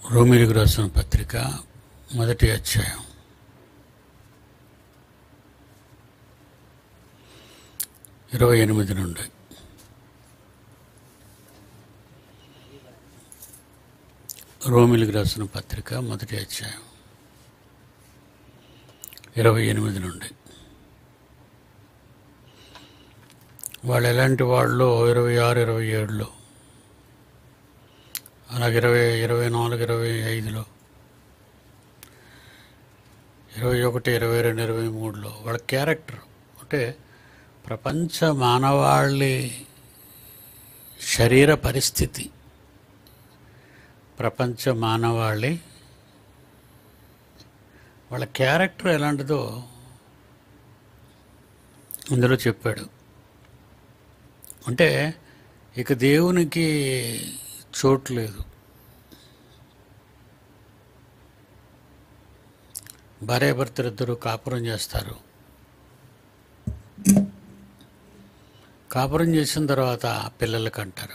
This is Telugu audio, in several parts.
రోమిలికి రాసిన పత్రిక మొదటి అధ్యాయం ఇరవై ఎనిమిది నుండి రోమిలికి రాసిన పత్రిక మొదటి అధ్యాయం ఇరవై ఎనిమిది నుండి వాళ్ళు ఎలాంటి వాళ్ళు ఇరవై ఆరు ఇరవై ఏడులో అలాగే ఇరవై ఇరవై నాలుగు ఇరవై ఐదులో ఇరవై ఒకటి ఇరవై రెండు ఇరవై మూడులో వాళ్ళ క్యారెక్టర్ అంటే ప్రపంచ మానవాళి శరీర పరిస్థితి ప్రపంచ మానవాళి వాళ్ళ క్యారెక్టర్ ఎలాంటిదో ఇందులో చెప్పాడు అంటే ఇక దేవునికి చోటు లేదు భార్యాభర్తలిద్దరూ కాపురం చేస్తారు కాపురం చేసిన తర్వాత పిల్లలకి అంటారు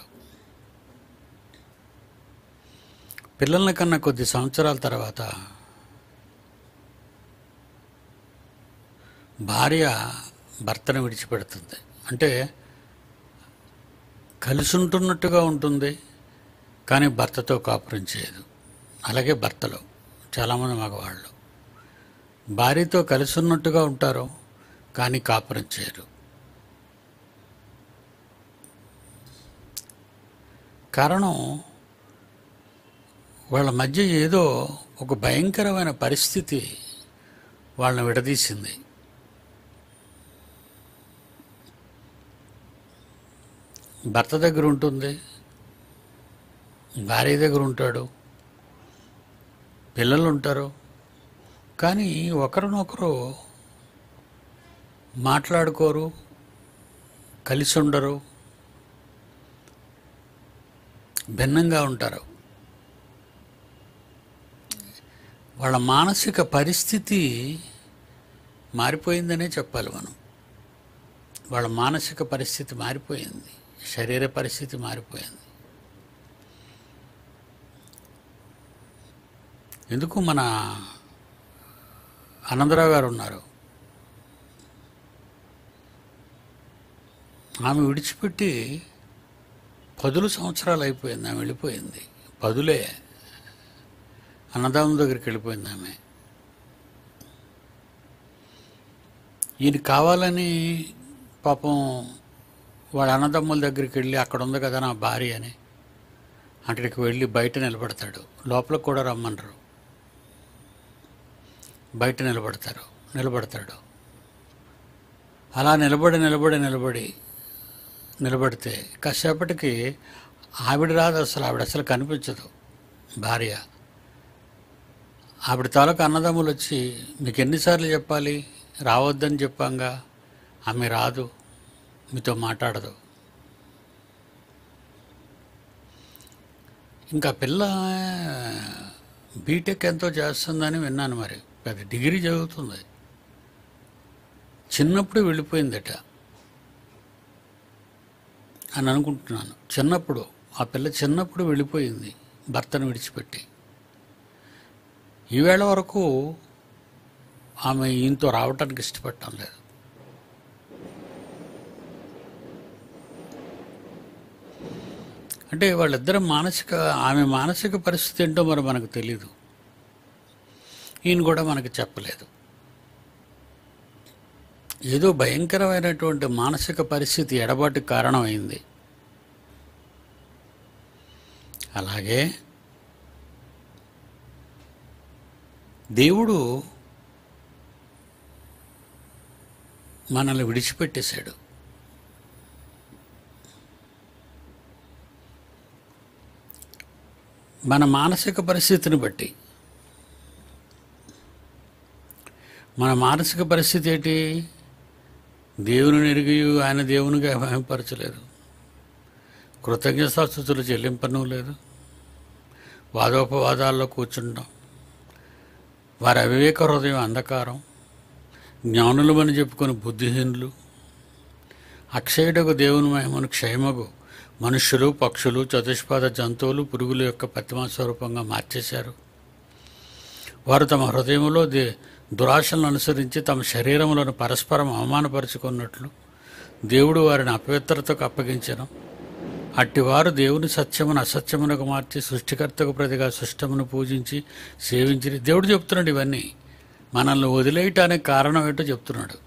పిల్లల కన్నా కొద్ది సంవత్సరాల తర్వాత భార్య భర్తను విడిచిపెడుతుంది అంటే కలిసి ఉంటున్నట్టుగా ఉంటుంది కానీ భర్తతో కాపురం చేయదు అలాగే భర్తలో చాలామంది మగవాళ్ళు భార్యతో కలిసి ఉన్నట్టుగా ఉంటారు కానీ కాపురం చేయరు కారణం వాళ్ళ మధ్య ఏదో ఒక భయంకరమైన పరిస్థితి వాళ్ళని విడదీసింది భర్త దగ్గర ఉంటుంది భార్య దగ్గర ఉంటాడు పిల్లలు ఉంటారు కానీ ఒకరినొకరు మాట్లాడుకోరు కలిసి ఉండరు భిన్నంగా ఉంటారు వాళ్ళ మానసిక పరిస్థితి మారిపోయిందనే చెప్పాలి మనం వాళ్ళ మానసిక పరిస్థితి మారిపోయింది శరీర పరిస్థితి మారిపోయింది ఎందుకు మన ఆనందరావు గారు ఉన్నారు ఆమె విడిచిపెట్టి పదులు సంవత్సరాలు అయిపోయింది ఆమె వెళ్ళిపోయింది పదులే అన్నదానం దగ్గరికి వెళ్ళిపోయింది ఆమె ఈయన కావాలని పాపం వాడు అన్నదమ్ముల దగ్గరికి వెళ్ళి అక్కడ ఉంది కదా నా భార్య అని అక్కడికి వెళ్ళి బయట నిలబడతాడు లోపలికి కూడా రమ్మనరు బయట నిలబడతారు నిలబడతాడు అలా నిలబడి నిలబడి నిలబడి నిలబడితే కాసేపటికి ఆవిడ రాదు అసలు ఆవిడ అసలు కనిపించదు భార్య ఆవిడ తాలూకు అన్నదమ్ములు వచ్చి మీకు ఎన్నిసార్లు చెప్పాలి రావద్దని చెప్పాంగా ఆమె రాదు మీతో మాట్లాడదు ఇంకా పిల్ల బీటెక్ ఎంతో చేస్తుందని విన్నాను మరి పెద్ద డిగ్రీ చదువుతుంది చిన్నప్పుడు వెళ్ళిపోయిందట అని అనుకుంటున్నాను చిన్నప్పుడు ఆ పిల్ల చిన్నప్పుడు వెళ్ళిపోయింది భర్తను విడిచిపెట్టి ఈవేళ వరకు ఆమె ఈయనతో రావటానికి ఇష్టపడటం లేదు అంటే వాళ్ళిద్దరం మానసిక ఆమె మానసిక పరిస్థితి ఏంటో మరి మనకు తెలీదు ఈయన కూడా మనకు చెప్పలేదు ఏదో భయంకరమైనటువంటి మానసిక పరిస్థితి ఎడబాటుకి కారణమైంది అలాగే దేవుడు మనల్ని విడిచిపెట్టేశాడు మన మానసిక పరిస్థితిని బట్టి మన మానసిక పరిస్థితి ఏంటి దేవుని ఎరిగి ఆయన దేవునిగా భయపరచలేదు కృతజ్ఞతాస్థుతులు చెల్లింపను లేదు వాదోపవాదాల్లో కూర్చుంటాం వారి అవివేక హృదయం అంధకారం జ్ఞానులమని చెప్పుకొని బుద్ధిహీనులు అక్షయుడకు దేవుని మహిమను క్షయమగు మనుష్యులు పక్షులు చతుష్పాద జంతువులు పురుగుల యొక్క ప్రతిమా స్వరూపంగా మార్చేశారు వారు తమ హృదయంలో దే దురాశలను అనుసరించి తమ శరీరములను పరస్పరం అవమానపరుచుకున్నట్లు దేవుడు వారిని అపవిత్రతకు అప్పగించను అట్టివారు దేవుని సత్యమును అసత్యమునకు మార్చి సృష్టికర్తకు ప్రతిగా సృష్టమును పూజించి సేవించి దేవుడు చెప్తున్నాడు ఇవన్నీ మనల్ని వదిలేయటానికి కారణం ఏంటో చెప్తున్నాడు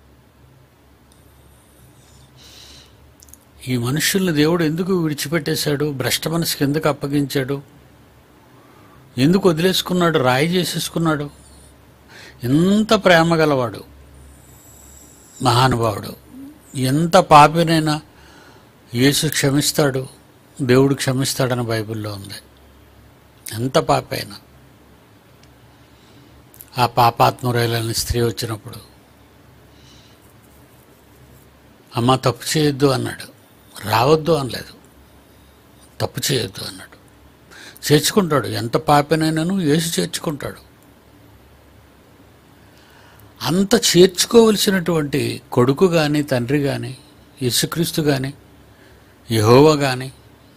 ఈ మనుషుల్ని దేవుడు ఎందుకు విడిచిపెట్టేశాడు భ్రష్ట మనసుకి ఎందుకు అప్పగించాడు ఎందుకు వదిలేసుకున్నాడు రాయి చేసేసుకున్నాడు ఎంత ప్రేమ గలవాడు మహానుభావుడు ఎంత పాపినైనా యేసు క్షమిస్తాడు దేవుడు క్షమిస్తాడని బైబిల్లో ఉంది ఎంత పాపి అయినా ఆ పాపాత్మురైలని స్త్రీ వచ్చినప్పుడు అమ్మ తప్పు చేయొద్దు అన్నాడు రావద్దు అనలేదు తప్పు చేయొద్దు అన్నాడు చేర్చుకుంటాడు ఎంత పాపినైనాను యేసు చేర్చుకుంటాడు అంత చేర్చుకోవలసినటువంటి కొడుకు కానీ తండ్రి కానీ యేసుక్రీస్తు కానీ యహోవా కానీ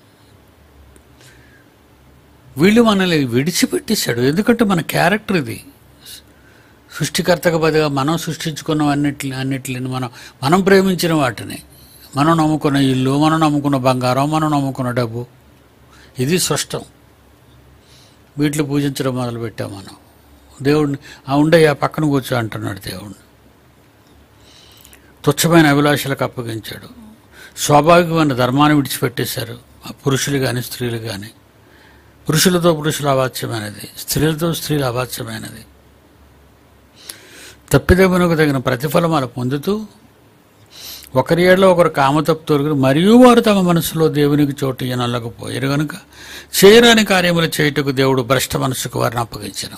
వీళ్ళు మనల్ని విడిచిపెట్టేశాడు ఎందుకంటే మన క్యారెక్టర్ ఇది సృష్టికర్తకు బదిగా మనం సృష్టించుకున్న అన్నిటి అన్నిటిని మనం మనం ప్రేమించిన వాటిని మనం నమ్ముకున్న ఇల్లు మనం నమ్ముకున్న బంగారం మనం నమ్ముకున్న డబ్బు ఇది సృష్టం వీటిని పూజించడం మొదలుపెట్టాం మనం దేవుడిని ఆ ఉండయ్యా పక్కన కూర్చో అంటున్నాడు దేవుడిని తుచ్చమైన అభిలాషలకు అప్పగించాడు స్వాభావికమైన ధర్మాన్ని విడిచిపెట్టేశారు ఆ పురుషులు కానీ స్త్రీలు కానీ పురుషులతో పురుషుల అవాచ్యమైనది స్త్రీలతో స్త్రీల అవాచ్యమైనది తప్పిదమునకు తగిన ప్రతిఫలం అలా పొందుతూ ఒకరి ఏళ్ళలో ఒకరు కామతప్పు తొలగి మరియు వారు తమ మనసులో దేవునికి చోటు ఇనలకపోయారు కనుక చేయరాని కార్యములు చేయుటకు దేవుడు భ్రష్ట మనసుకు వారిని అప్పగించను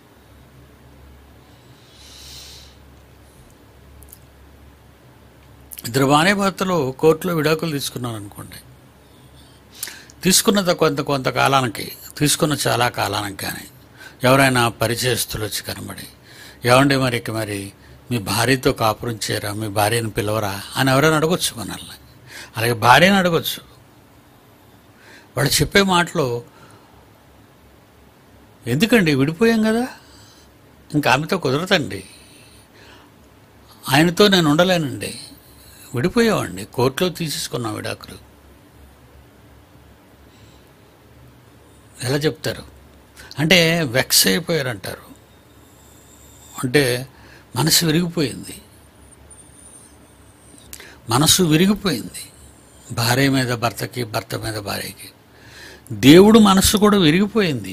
ఇద్దరు బానే భర్తలు కోర్టులో విడాకులు తీసుకున్నారు అనుకోండి తీసుకున్న త- కొంత కొంత కాలానికి తీసుకున్న చాలా కాలానికి కానీ ఎవరైనా పరిచయస్తులు వచ్చి కనబడి ఏమండి మరి ఇక మరి మీ భార్యతో కాపురం చేయరా మీ భార్యను పిలవరా అని ఎవరైనా అడగొచ్చు మనల్ని అలాగే భార్యను అడగొచ్చు వాళ్ళు చెప్పే మాటలు ఎందుకండి విడిపోయాం కదా ఇంకా ఆమెతో కుదరదండి ఆయనతో నేను ఉండలేనండి విడిపోయామండి కోర్టులో తీసేసుకున్నాం విడాకులు ఎలా చెప్తారు అంటే వెక్స్ అయిపోయారంటారు అంటే మనసు విరిగిపోయింది మనసు విరిగిపోయింది భార్య మీద భర్తకి భర్త మీద భార్యకి దేవుడు మనస్సు కూడా విరిగిపోయింది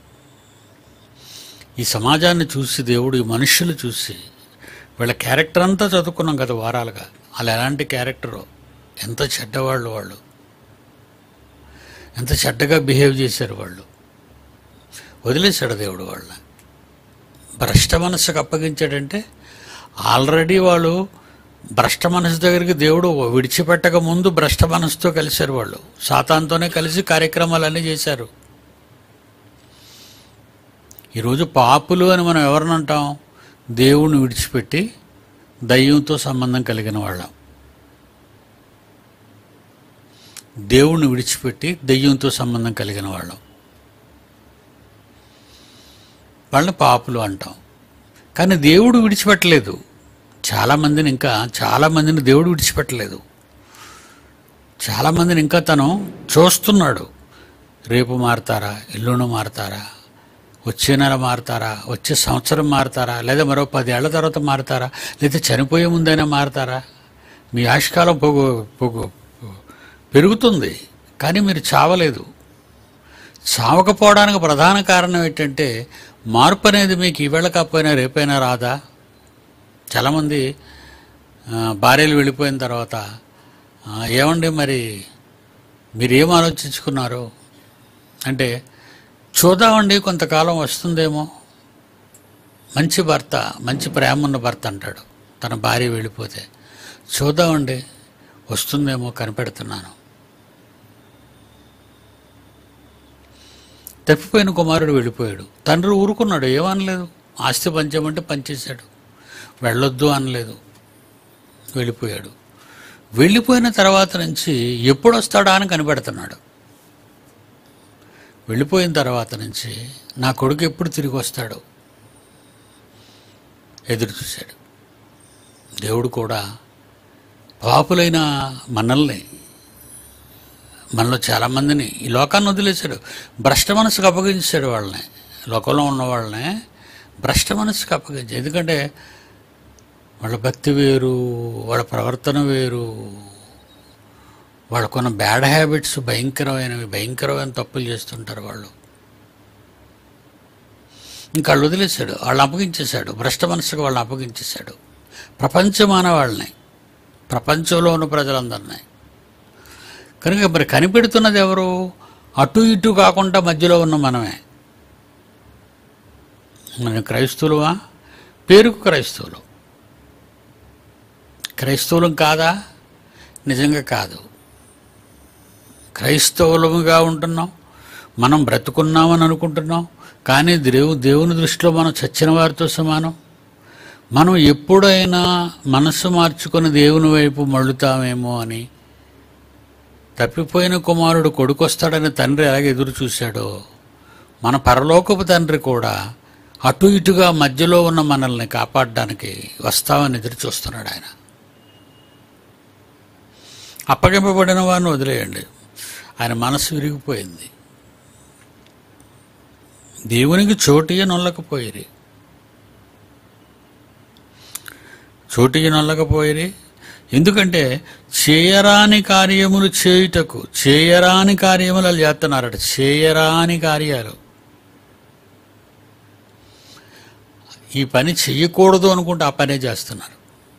ఈ సమాజాన్ని చూసి దేవుడు ఈ మనుషులు చూసి వీళ్ళ క్యారెక్టర్ అంతా చదువుకున్నాం గత వారాలుగా వాళ్ళు ఎలాంటి క్యారెక్టరో ఎంత చెడ్డవాళ్ళు వాళ్ళు ఎంత చెడ్డగా బిహేవ్ చేశారు వాళ్ళు వదిలేశాడు దేవుడు వాళ్ళ భ్రష్ట మనస్సుకు అప్పగించాడంటే ఆల్రెడీ వాళ్ళు భ్రష్ట మనసు దగ్గరికి దేవుడు విడిచిపెట్టక ముందు భ్రష్ట మనసుతో కలిశారు వాళ్ళు సాతాన్తోనే కలిసి కార్యక్రమాలన్నీ చేశారు ఈరోజు పాపులు అని మనం ఎవరిని అంటాం దేవుణ్ణి విడిచిపెట్టి దయ్యంతో సంబంధం కలిగిన వాళ్ళం దేవుణ్ణి విడిచిపెట్టి దెయ్యంతో సంబంధం కలిగిన వాళ్ళం వాళ్ళని పాపులు అంటాం కానీ దేవుడు విడిచిపెట్టలేదు చాలామందిని ఇంకా చాలామందిని దేవుడు విడిచిపెట్టలేదు చాలామందిని ఇంకా తను చూస్తున్నాడు రేపు మారతారా ఎల్లుండి మారతారా వచ్చే నెల మారతారా వచ్చే సంవత్సరం మారతారా లేదా మరో పదేళ్ల తర్వాత మారతారా లేదా చనిపోయే ముందైనా మారతారా మీ ఆయుష్కాలం పొగు పొగు పెరుగుతుంది కానీ మీరు చావలేదు చావకపోవడానికి ప్రధాన కారణం ఏంటంటే మార్పు అనేది మీకు ఈవేళ కాకపోయినా రేపైనా రాదా చాలామంది ఆ, భార్యలు వెళ్ళిపోయిన తర్వాత ఆ, ఏమండి మరి మీరేం ఆలోచించుకున్నారు అంటే చూద్దామండి కొంతకాలం వస్తుందేమో మంచి భర్త మంచి ప్రేమ ఉన్న భర్త అంటాడు తన భార్య వెళ్ళిపోతే చూద్దామండి వస్తుందేమో కనిపెడుతున్నాను తప్పిపోయిన కుమారుడు వెళ్ళిపోయాడు తండ్రి ఊరుకున్నాడు ఏమనలేదు ఆస్తి పంచమంటే పంచేశాడు వెళ్ళొద్దు అనలేదు వెళ్ళిపోయాడు వెళ్ళిపోయిన తర్వాత నుంచి ఎప్పుడు వస్తాడా అని కనిపెడుతున్నాడు వెళ్ళిపోయిన తర్వాత నుంచి నా కొడుకు ఎప్పుడు తిరిగి వస్తాడు ఎదురు చూశాడు దేవుడు కూడా పాపులైన మనల్ని మనలో చాలామందిని ఈ లోకాన్ని వదిలేశాడు భ్రష్ట మనసుకు అప్పగించాడు వాళ్ళని లోకంలో ఉన్న వాళ్ళని భ్రష్ట మనసుకు అప్పగించాడు ఎందుకంటే వాళ్ళ భక్తి వేరు వాళ్ళ ప్రవర్తన వేరు వాళ్ళకున్న బ్యాడ్ హ్యాబిట్స్ భయంకరమైనవి భయంకరమైన తప్పులు చేస్తుంటారు వాళ్ళు ఇంకా వాళ్ళు వదిలేశాడు వాళ్ళని అప్పగించేశాడు భ్రష్ట మనసుకు వాళ్ళని అప్పగించేశాడు ప్రపంచమాన వాళ్ళని ప్రపంచంలో ఉన్న ప్రజలందరినీ కనుక మరి కనిపెడుతున్నది ఎవరు అటు ఇటు కాకుండా మధ్యలో ఉన్న మనమే మన క్రైస్తవులువా పేరుకు క్రైస్తవులు క్రైస్తవులం కాదా నిజంగా కాదు క్రైస్తవులముగా ఉంటున్నాం మనం బ్రతుకున్నామని అనుకుంటున్నాం కానీ దేవు దేవుని దృష్టిలో మనం చచ్చిన వారితో సమానం మనం ఎప్పుడైనా మనస్సు మార్చుకొని దేవుని వైపు మళ్ళుతామేమో అని తప్పిపోయిన కుమారుడు కొడుకొస్తాడని తండ్రి ఎలాగ ఎదురు చూశాడో మన పరలోకపు తండ్రి కూడా అటు ఇటుగా మధ్యలో ఉన్న మనల్ని కాపాడడానికి వస్తామని ఎదురు చూస్తున్నాడు ఆయన అప్పగింపబడిన వారిని వదిలేయండి ఆయన మనసు విరిగిపోయింది దేవునికి చోటియ నొల్లకపోయిరి చోటికి నొల్లకపోయిరి ఎందుకంటే చేయరాని కార్యములు చేయుటకు చేయరాని కార్యములు వాళ్ళు చేస్తున్నారట చేయరాని కార్యాలు ఈ పని చెయ్యకూడదు అనుకుంటే ఆ పనే చేస్తున్నారు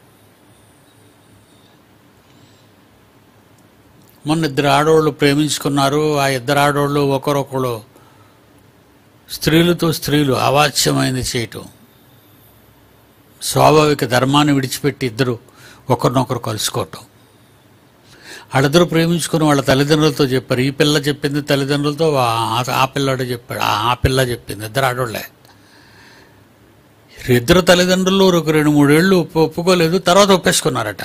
మొన్న ఇద్దరు ఆడవాళ్ళు ప్రేమించుకున్నారు ఆ ఇద్దరు ఆడవాళ్ళు ఒకరొకరు స్త్రీలతో స్త్రీలు అవాచ్యమైనది చేయటం స్వాభావిక ధర్మాన్ని విడిచిపెట్టి ఇద్దరు ఒకరినొకరు కలుసుకోవటం వాళ్ళిద్దరూ ప్రేమించుకుని వాళ్ళ తల్లిదండ్రులతో చెప్పారు ఈ పిల్ల చెప్పింది తల్లిదండ్రులతో ఆ- ఆ పిల్లాడు చెప్పాడు ఆ- ఆ పిల్ల చెప్పింది ఇద్దరు ఆడోళ్ళే ఇద్దరు తల్లిదండ్రులు ఒక రెండు మూడేళ్ళు ఒప్పు ఒప్పుకోలేదు తర్వాత ఒప్పేసుకున్నారట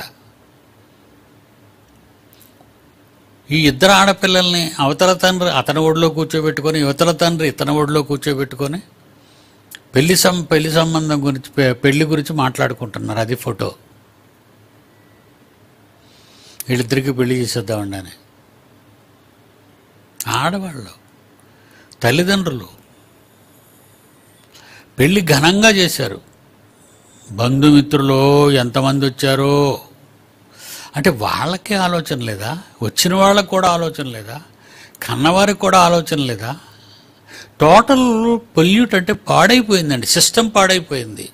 ఈ ఇద్దరు ఆడపిల్లల్ని అవతల తండ్రి అతని ఒడిలో కూర్చోబెట్టుకొని యువతల తండ్రి ఇతని ఒడిలో కూర్చోబెట్టుకొని పెళ్లి సం పెళ్లి సంబంధం గురించి పె- పెళ్లి గురించి మాట్లాడుకుంటున్నారు అది ఫోటో వీళ్ళిద్దరికి పెళ్లి చేసేద్దామండి అని ఆడవాళ్ళు తల్లిదండ్రులు పెళ్లి ఘనంగా చేశారు బంధుమిత్రులు ఎంతమంది వచ్చారో అంటే వాళ్ళకే ఆలోచన లేదా వచ్చిన వాళ్ళకి కూడా ఆలోచన లేదా కన్నవారికి కూడా ఆలోచన లేదా టోటల్ పొల్యూట్ అంటే పాడైపోయిందండి సిస్టమ్ పాడైపోయింది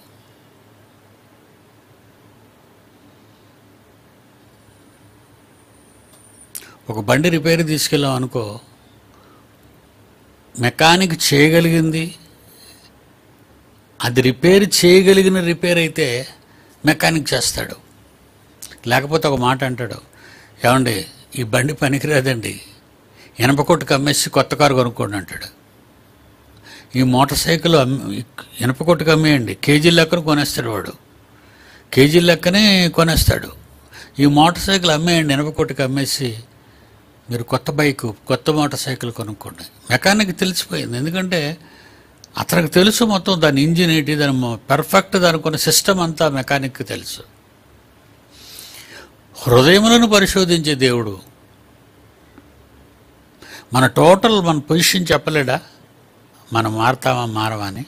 ఒక బండి రిపేర్ తీసుకెళ్ళాం అనుకో మెకానిక్ చేయగలిగింది అది రిపేర్ చేయగలిగిన రిపేర్ అయితే మెకానిక్ చేస్తాడు లేకపోతే ఒక మాట అంటాడు ఏమండి ఈ బండి పనికిరాదండి ఇనప కొట్టుకు అమ్మేసి కొత్త కారు కొనుక్కోండి అంటాడు ఈ మోటార్ సైకిల్ అమ్మి ఇనప కొట్టుకు అమ్మేయండి కేజీ లెక్కన కొనేస్తాడు వాడు కేజీ లెక్కనే కొనేస్తాడు ఈ మోటార్ సైకిల్ అమ్మేయండి ఇనప కొట్టుకు అమ్మేసి మీరు కొత్త బైక్ కొత్త మోటార్ సైకిల్ కొనుక్కోండి మెకానిక్ తెలిసిపోయింది ఎందుకంటే అతనికి తెలుసు మొత్తం దాని ఇంజిన్ ఏంటి దాని పర్ఫెక్ట్ దానికి సిస్టమ్ అంతా మెకానిక్కి తెలుసు హృదయములను పరిశోధించే దేవుడు మన టోటల్ మన పొజిషన్ చెప్పలేడా మనం మారతామా మారవా అని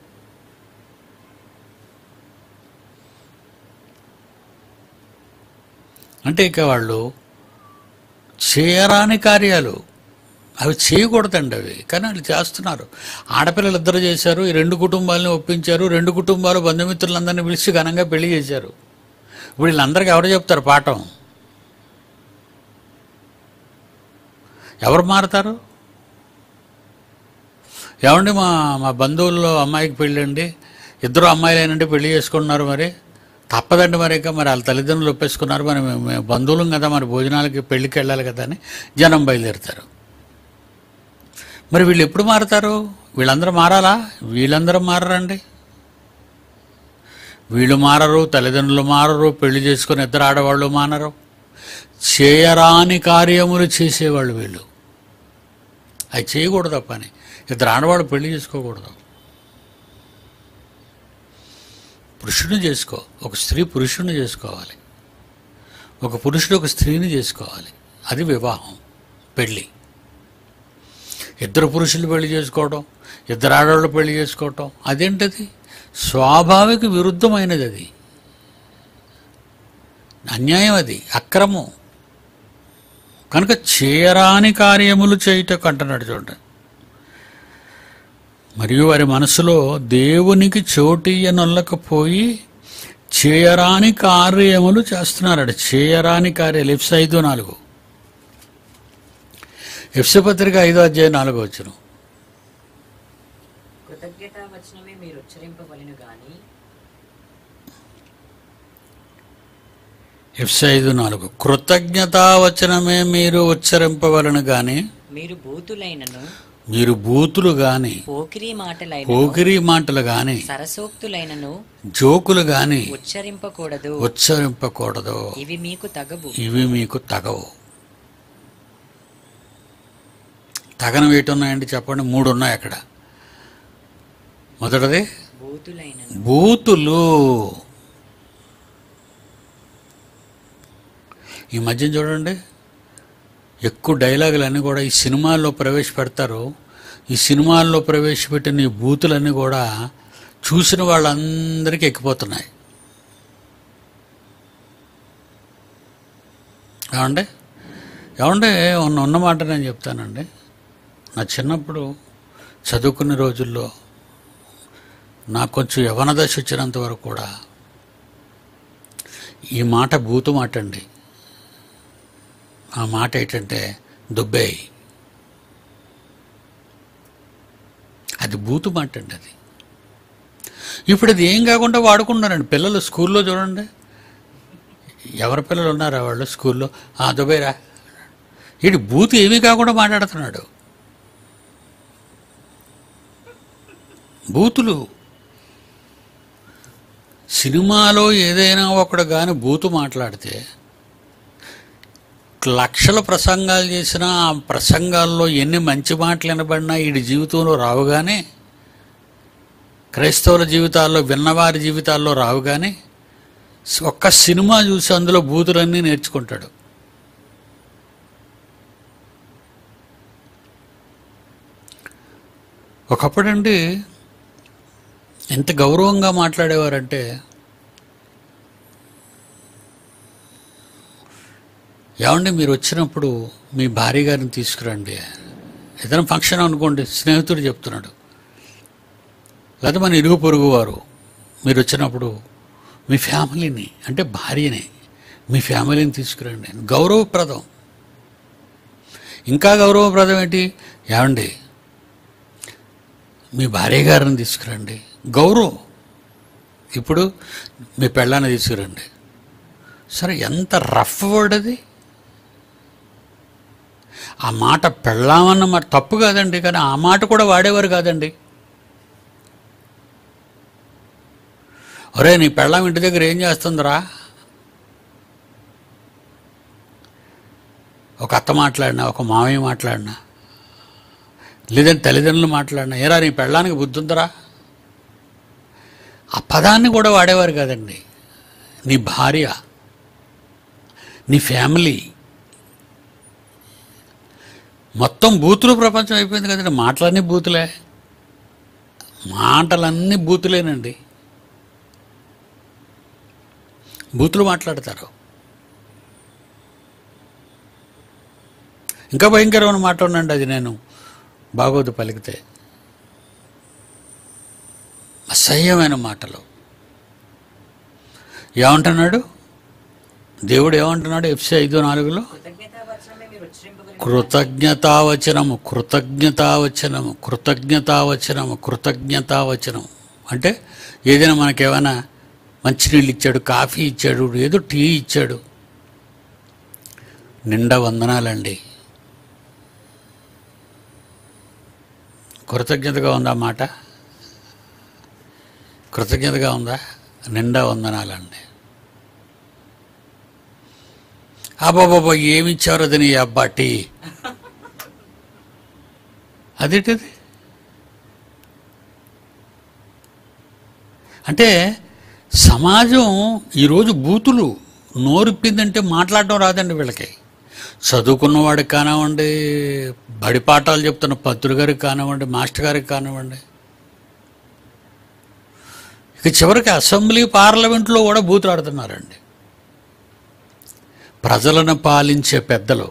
అంటే ఇక వాళ్ళు చేయరాని కార్యాలు అవి చేయకూడదండి అవి కానీ వాళ్ళు చేస్తున్నారు ఆడపిల్లలు ఇద్దరు చేశారు ఈ రెండు కుటుంబాలని ఒప్పించారు రెండు కుటుంబాలు బంధుమిత్రులందరినీ పిలిచి ఘనంగా పెళ్లి చేశారు ఇప్పుడు వీళ్ళందరికీ ఎవరు చెప్తారు పాఠం ఎవరు మారతారు ఏమండి మా మా బంధువుల్లో అమ్మాయికి పెళ్ళండి ఇద్దరు అమ్మాయిలేనండి పెళ్లి చేసుకున్నారు మరి తప్పదండి మరి ఇంకా మరి వాళ్ళ తల్లిదండ్రులు ఒప్పేసుకున్నారు మరి మేము మేము బంధువులం కదా మరి భోజనాలకి పెళ్ళికి వెళ్ళాలి కదా అని జనం బయలుదేరుతారు మరి వీళ్ళు ఎప్పుడు మారుతారు వీళ్ళందరూ మారాలా వీళ్ళందరూ మారరండి వీళ్ళు మారరు తల్లిదండ్రులు మారరు పెళ్లి చేసుకుని ఇద్దరు ఆడవాళ్ళు మానరు చేయరాని కార్యములు చేసేవాళ్ళు వీళ్ళు అవి చేయకూడదు ఆ పని ఇద్దరు ఆడవాళ్ళు పెళ్లి చేసుకోకూడదు పురుషుడిని చేసుకో ఒక స్త్రీ పురుషుడిని చేసుకోవాలి ఒక పురుషుడు ఒక స్త్రీని చేసుకోవాలి అది వివాహం పెళ్ళి ఇద్దరు పురుషులు పెళ్లి చేసుకోవడం ఇద్దరు ఆడవాళ్ళు పెళ్లి చేసుకోవటం అదేంటది స్వాభావిక విరుద్ధమైనది అది అన్యాయం అది అక్రమం కనుక చేయరాని కార్యములు చేయుటకు అంటున్నాడు చూడండి మరియు వారి మనసులో దేవునికి చోటీయనొల్లకపోయి చేయరాని కార్యములు చేస్తున్నారట చేయరాని కార్యాలు ఎఫ్స్ ఐదు నాలుగు ఎఫ్స్ పత్రిక ఐదో అధ్యాయం నాలుగో వచ్చును కృతజ్ఞతా వచనమే మీరు ఉచ్చరింపవలెను గాని ఎఫ్స్ ఐదు నాలుగు కృతజ్ఞతావచనమే మీరు ఉచ్చరింపవలను గాని మీరు బూతులైనను మీరు బూతులు గాని పోకిరీ మాటలైనను పోకిరి మాటలు గాని సరసోక్తులైనను జోకులు గాని ఉచ్చరింపకూడదు ఉచ్చరింపకూడదు ఇవి మీకు తగవు ఇవి మీకు తగవు తగనవి ఏటి ఉన్నాయండి చెప్పండి మూడు ఉన్నాయి అక్కడ మొదటిది బూతులైనను బూతులు ఈ మధ్య చూడండి ఎక్కువ డైలాగులన్నీ కూడా ఈ సినిమాల్లో ప్రవేశపెడతారు ఈ సినిమాల్లో ప్రవేశపెట్టిన ఈ బూతులన్నీ కూడా చూసిన వాళ్ళందరికీ ఎక్కిపోతున్నాయి ఏమండి ఏమంటే ఉన్న ఉన్న మాట నేను చెప్తానండి నా చిన్నప్పుడు చదువుకునే రోజుల్లో నాకు కొంచెం యవన దశ వచ్చినంత వరకు కూడా ఈ మాట బూతు మాట అండి ఆ మాట ఏంటంటే దుబ్బేయి అది బూతు మాట అండి అది ఇప్పుడు అది ఏం కాకుండా వాడుకుంటున్నారండి పిల్లలు స్కూల్లో చూడండి ఎవరి పిల్లలు ఉన్నారా వాళ్ళు స్కూల్లో ఆ దుబ్బేరా ఇటు బూతు ఏమీ కాకుండా మాట్లాడుతున్నాడు బూతులు సినిమాలో ఏదైనా ఒకడు కానీ బూతు మాట్లాడితే లక్షల ప్రసంగాలు చేసినా ఆ ప్రసంగాల్లో ఎన్ని మంచి మాటలు వినబడినా వీడి జీవితంలో రావు కానీ క్రైస్తవుల జీవితాల్లో విన్నవారి జీవితాల్లో రావు కానీ ఒక్క సినిమా చూసి అందులో బూతులన్నీ నేర్చుకుంటాడు ఒకప్పుడండి ఎంత గౌరవంగా మాట్లాడేవారంటే ఏమండి మీరు వచ్చినప్పుడు మీ భార్య గారిని తీసుకురండి ఏదైనా ఫంక్షన్ అనుకోండి స్నేహితుడు చెప్తున్నాడు లేదా మన ఇరుగు పొరుగు వారు మీరు వచ్చినప్పుడు మీ ఫ్యామిలీని అంటే భార్యని మీ ఫ్యామిలీని తీసుకురండి గౌరవప్రదం ఇంకా గౌరవప్రదం ఏంటి ఏమండి మీ భార్య గారిని తీసుకురండి గౌరవం ఇప్పుడు మీ పెళ్ళాన్ని తీసుకురండి సరే ఎంత రఫ్ వర్డ్ అది ఆ మాట పెళ్ళామన్న మాట తప్పు కాదండి కానీ ఆ మాట కూడా వాడేవారు కాదండి ఒరే నీ పెళ్ళాం ఇంటి దగ్గర ఏం చేస్తుందిరా ఒక అత్త మాట్లాడినా ఒక మామయ్య మాట్లాడినా లేదంటే తల్లిదండ్రులు మాట్లాడినా ఏరా నీ పెళ్ళానికి బుద్ధి ఉందరా ఆ పదాన్ని కూడా వాడేవారు కాదండి నీ భార్య నీ ఫ్యామిలీ మొత్తం బూతులు ప్రపంచం అయిపోయింది కదండి మాటలన్నీ బూతులే మాటలన్నీ బూతులేనండి బూతులు మాట్లాడతారు ఇంకా భయంకరమైన మాట ఉండండి అది నేను బాగోదు పలికితే అసహ్యమైన మాటలు ఏమంటున్నాడు దేవుడు ఏమంటున్నాడు ఎఫ్సి ఐదు నాలుగులో కృతజ్ఞతా వచనమే మీరు ఉచ్చరింపవలెను కృతజ్ఞతావచనము కృతజ్ఞతావచనము కృతజ్ఞతావచనము కృతజ్ఞతావచనం అంటే ఏదైనా మనకేమైనా మంచినీళ్ళు ఇచ్చాడు కాఫీ ఇచ్చాడు ఏదో టీ ఇచ్చాడు నిండా వందనాలండి కృతజ్ఞతగా ఉందా మాట కృతజ్ఞతగా ఉందా నిండా వందనాలండి అబ్బాబాబా ఏమి ఇచ్చారు అది నీ అబ్బా టీ అదేంటిది అంటే సమాజం ఈరోజు బూతులు నోరిప్పిందంటే మాట్లాడడం రాదండి వీళ్ళకి చదువుకున్నవాడికి కానివ్వండి బడి పాఠాలు చెప్తున్న పత్రులు గారికి కానివ్వండి మాస్టర్ గారికి కానివ్వండి ఇక చివరికి అసెంబ్లీ పార్లమెంట్లో కూడా బూతులు ఆడుతున్నారండి ప్రజలను పాలించే పెద్దలు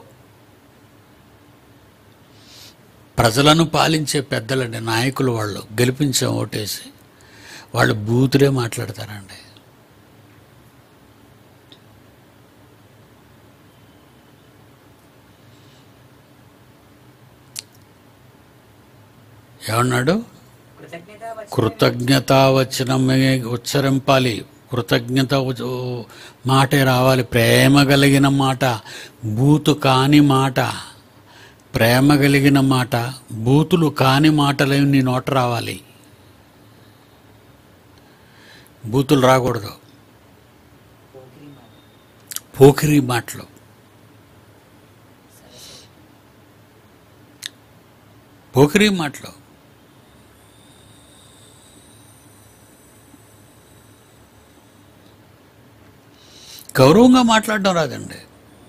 ప్రజలను పాలించే పెద్దలండి నాయకులు వాళ్ళు గెలిపించాం ఓటేసి వాళ్ళు బూతులే మాట్లాడతారండి ఏమన్నాడు కృతజ్ఞత కృతజ్ఞత వచనమే ఉచ్చరింపాలి కృతజ్ఞత ఉచ- మాటే రావాలి ప్రేమ కలిగిన మాట బూతు కాని మాట ప్రేమ కలిగిన మాట బూతులు కాని మాటలు నీ నోట రావాలి బూతులు రాకూడదు పోకిరి మాట పోకిరి మాటలు పోకిరి మాటలు గౌరవంగా మాట్లాడడం రాదండి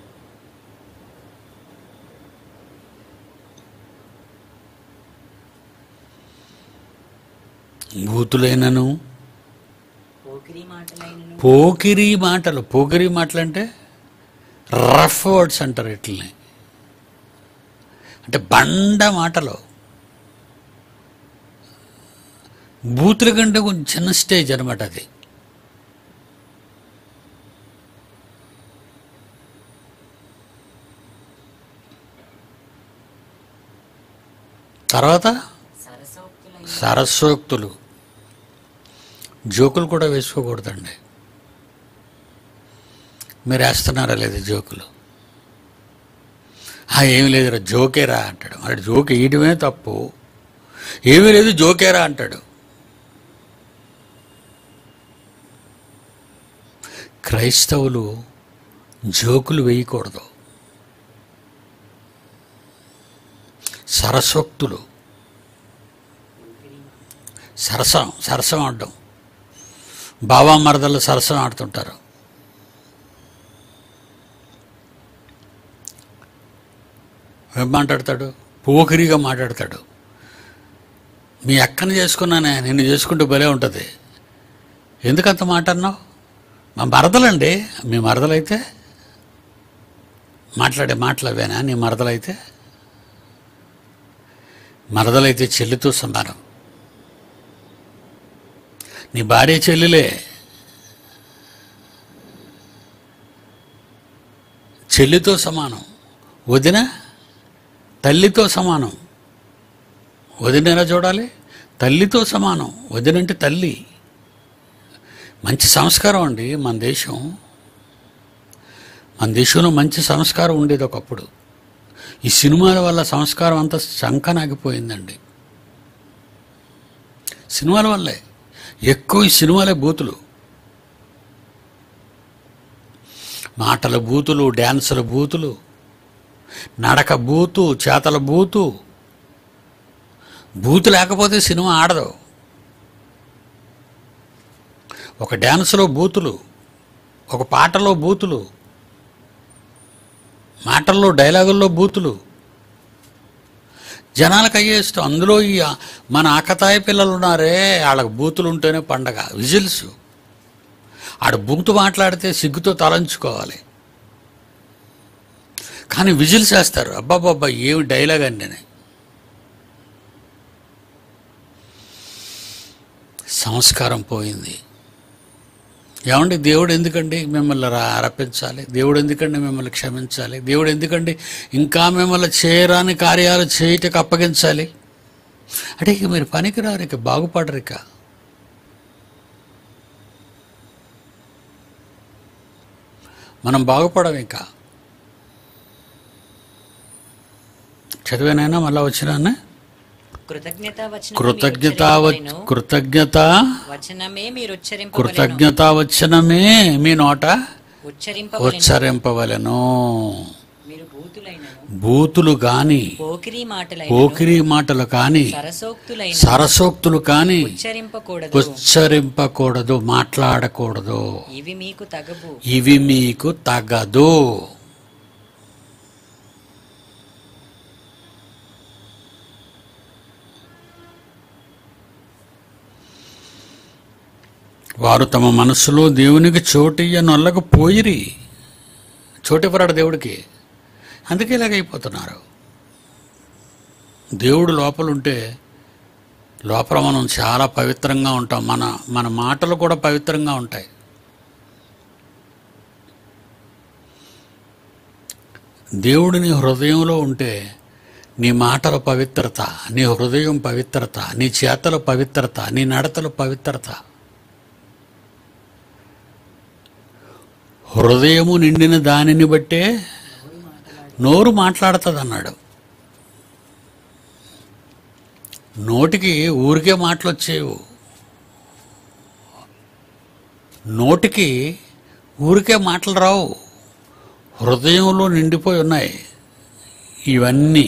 బూతులైనను పోకిరి మాటలైనను పోకిరి మాటలు పోకిరి మాటలు అంటే రఫ్ వర్డ్స్ అంటారు ఇట్లని అంటే బండ మాటలు బూతుల కంటే కొంచెం చిన్న స్టేజ్ అనమాట అది తర్వాత సరసోక్తులైన సరస్సోక్తులు జోకులు కూడా వేసుకోకూడదండి మీరు వేస్తున్నారా లేదు జోకులు "ఆ, ఏమీ లేదురా జోకేరా అంటాడు మరి జోక్ వేయడమే తప్పు ఏమీ లేదు జోకేరా అంటాడు క్రైస్తవులు జోకులు వేయకూడదు సరసోక్తులు సరసం సరసం ఆడడం బాబా మరదలు సరసం ఆడుతుంటారు ఏం మాట్లాడతాడు పోకిరిగా మాట్లాడతాడు మీ అక్కని చేసుకున్నానే నిన్ను చేసుకుంటే భలే ఉంటుంది ఎందుకంత మాట అన్నావు మా మరదలండి మీ మరదలైతే మాట్లాడే మాటలు అవేనా నీ మరదలైతే మరదలైతే చెల్లితో సమానం నీ భార్య చెల్లెలే చెల్లితో సమానం వదిన తల్లితో సమానం వదిన ఎలా చూడాలి తల్లితో సమానం వదినంటే తల్లి మంచి సంస్కారం అండి మన దేశం మన దేశంలో మంచి సంస్కారం ఉండేది ఒకప్పుడు ఈ సినిమాల వల్ల సంస్కారం అంతా శంకనాగిపోయిందండి సినిమాల వల్లే ఎక్కువ ఈ సినిమాలే బూతులు మాటల బూతులు డ్యాన్సుల బూతులు నడక బూతు చేతల బూతు బూతు లేకపోతే సినిమా ఆడదు ఒక డ్యాన్సులో బూతులు ఒక పాటలో బూతులు మాటల్లో డైలాగుల్లో బూతులు జనాలకు అయ్యేస్తాం అందులో ఈ మన ఆకతాయి పిల్లలు ఉన్నారే వాళ్ళకి బూతులు ఉంటేనే పండగ విజిల్స్ ఆడ బూతు మాట్లాడితే సిగ్గుతో తలంచుకోవాలి కానీ విజిల్స్ వేస్తారు అబ్బాబ్బా ఏమి డైలాగ్ అండి అని సంస్కారం పోయింది ఏమండి దేవుడు ఎందుకండి మిమ్మల్ని రా రప్పించాలి దేవుడు ఎందుకండి మిమ్మల్ని క్షమించాలి దేవుడు ఎందుకండి ఇంకా మిమ్మల్ని చేయరాని కార్యాలు చేయటకు అప్పగించాలి అంటే ఇక మీరు పనికిరారు ఇక బాగుపడరు ఇక మనం బాగుపడం ఇక చదివానైనా మళ్ళా వచ్చినా కృతజ్ఞత వచనం కృతజ్ఞత కృతజ్ఞత వచనమే మీరు ఉచ్చరింప కృతజ్ఞత వచనమే మీ నోట ఉచ్చరింపవలెను ఉచ్చరింపవలెను మీరు భూతులైనను బూతులు గాని పోకిరీ మాటలైన పోకిరి మాటలు కాని సరసోక్తులైన సరసోక్తులు కాని ఉచ్చరింపకూడదు ఉచ్చరింపకూడదు మాట్లాడకూడదు ఇవి మీకు తగవు ఇవి మీకు తగదు వారు తమ మనస్సులో దేవునికి చోటియ్య నొల్లకు పోయిరి చోటివ్వరాడు దేవుడికి అందుకే ఇలాగైపోతున్నారు దేవుడు లోపలుంటే లోపల మనం చాలా పవిత్రంగా ఉంటాం మన మన మాటలు కూడా పవిత్రంగా ఉంటాయి దేవుడు నీ హృదయంలో ఉంటే నీ మాటల పవిత్రత నీ హృదయం పవిత్రత నీ చేతల పవిత్రత నీ నడతల పవిత్రత హృదయము నిండిన దానిని బట్టే నోరు మాట్లాడుతుంది అన్నాడు నోటికి ఊరికే మాటలు వచ్చేవు నోటికి ఊరికే మాటలు రావు హృదయంలో నిండిపోయి ఉన్నాయి ఇవన్నీ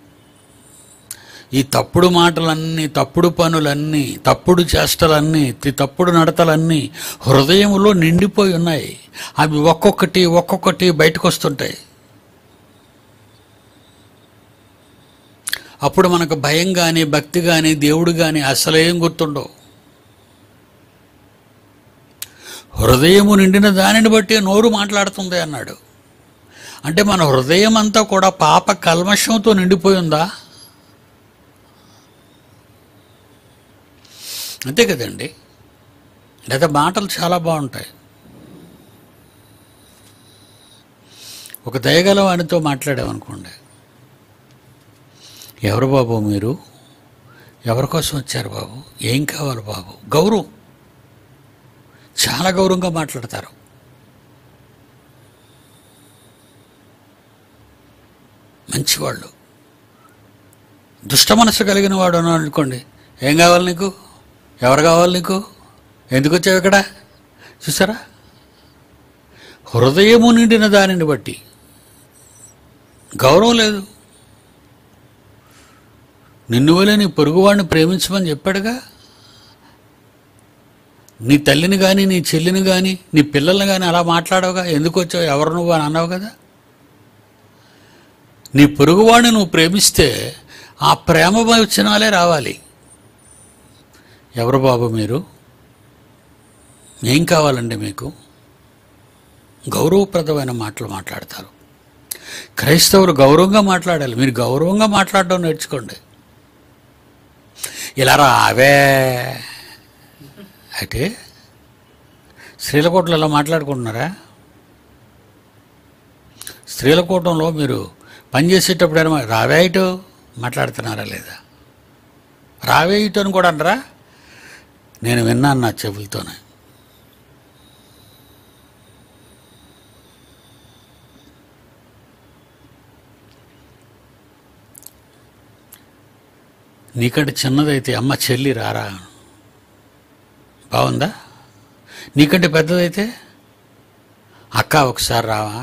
ఈ తప్పుడు మాటలన్నీ తప్పుడు పనులన్నీ తప్పుడు చేష్టలన్నీ తి- తప్పుడు నడతలన్నీ హృదయంలో నిండిపోయి ఉన్నాయి అవి ఒక్కొక్కటి ఒక్కొక్కటి బయటకు వస్తుంటాయి అప్పుడు మనకు భయం కానీ భక్తి కానీ దేవుడు కానీ అసలేం గుర్తుండవు హృదయము నిండిన దానిని బట్టి నోరు మాట్లాడుతుంది అన్నాడు అంటే మన హృదయం అంతా కూడా పాప కల్మషంతో నిండిపోయి ఉందా అంతే కదండి లేదా మాటలు చాలా బాగుంటాయి ఒక దయగల వానితో మాట్లాడామనుకోండి ఎవరు బాబు మీరు ఎవరి కోసం వచ్చారు బాబు ఏం కావాలి బాబు గౌరవం చాలా గౌరవంగా మాట్లాడతారు మంచివాళ్ళు దుష్ట మనసు కలిగిన వాడు అన్నాడు అనుకోండి ఏం కావాలి నీకు ఎవరు కావాలి నీకు ఎందుకు వచ్చావు ఇక్కడ చూసారా హృదయము నిండిన దానిని బట్టి గౌరవం లేదు నిన్ను వలే నీ పొరుగువాడిని ప్రేమించమని చెప్పాడుగా నీ తల్లిని కానీ నీ చెల్లిని కానీ నీ పిల్లల్ని కానీ అలా మాట్లాడవుగా ఎందుకు వచ్చావు ఎవరు నువ్వు అని అన్నావు కదా నీ పొరుగువాడిని నువ్వు ప్రేమిస్తే ఆ ప్రేమ వచనాలే రావాలి ఎవరు బాబు మీరు ఏం కావాలండి మీకు గౌరవప్రదమైన మాటలు మాట్లాడతారు క్రైస్తవులు గౌరవంగా మాట్లాడాలి మీరు గౌరవంగా మాట్లాడడం నేర్చుకోండి ఇలా రావే అయితే స్త్రీలకోటలో ఇలా మాట్లాడుకుంటున్నారా స్త్రీలకూటంలో మీరు పనిచేసేటప్పుడు ఏమో రావే ఇటు మాట్లాడుతున్నారా లేదా రావే ఇటు అని కూడా అనరా నేను విన్నాను నా చెవులతోనే నీకంటే చిన్నదైతే అమ్మ చెల్లి రారా బాగుందా నీకంటే పెద్దదైతే అక్క ఒకసారి రావా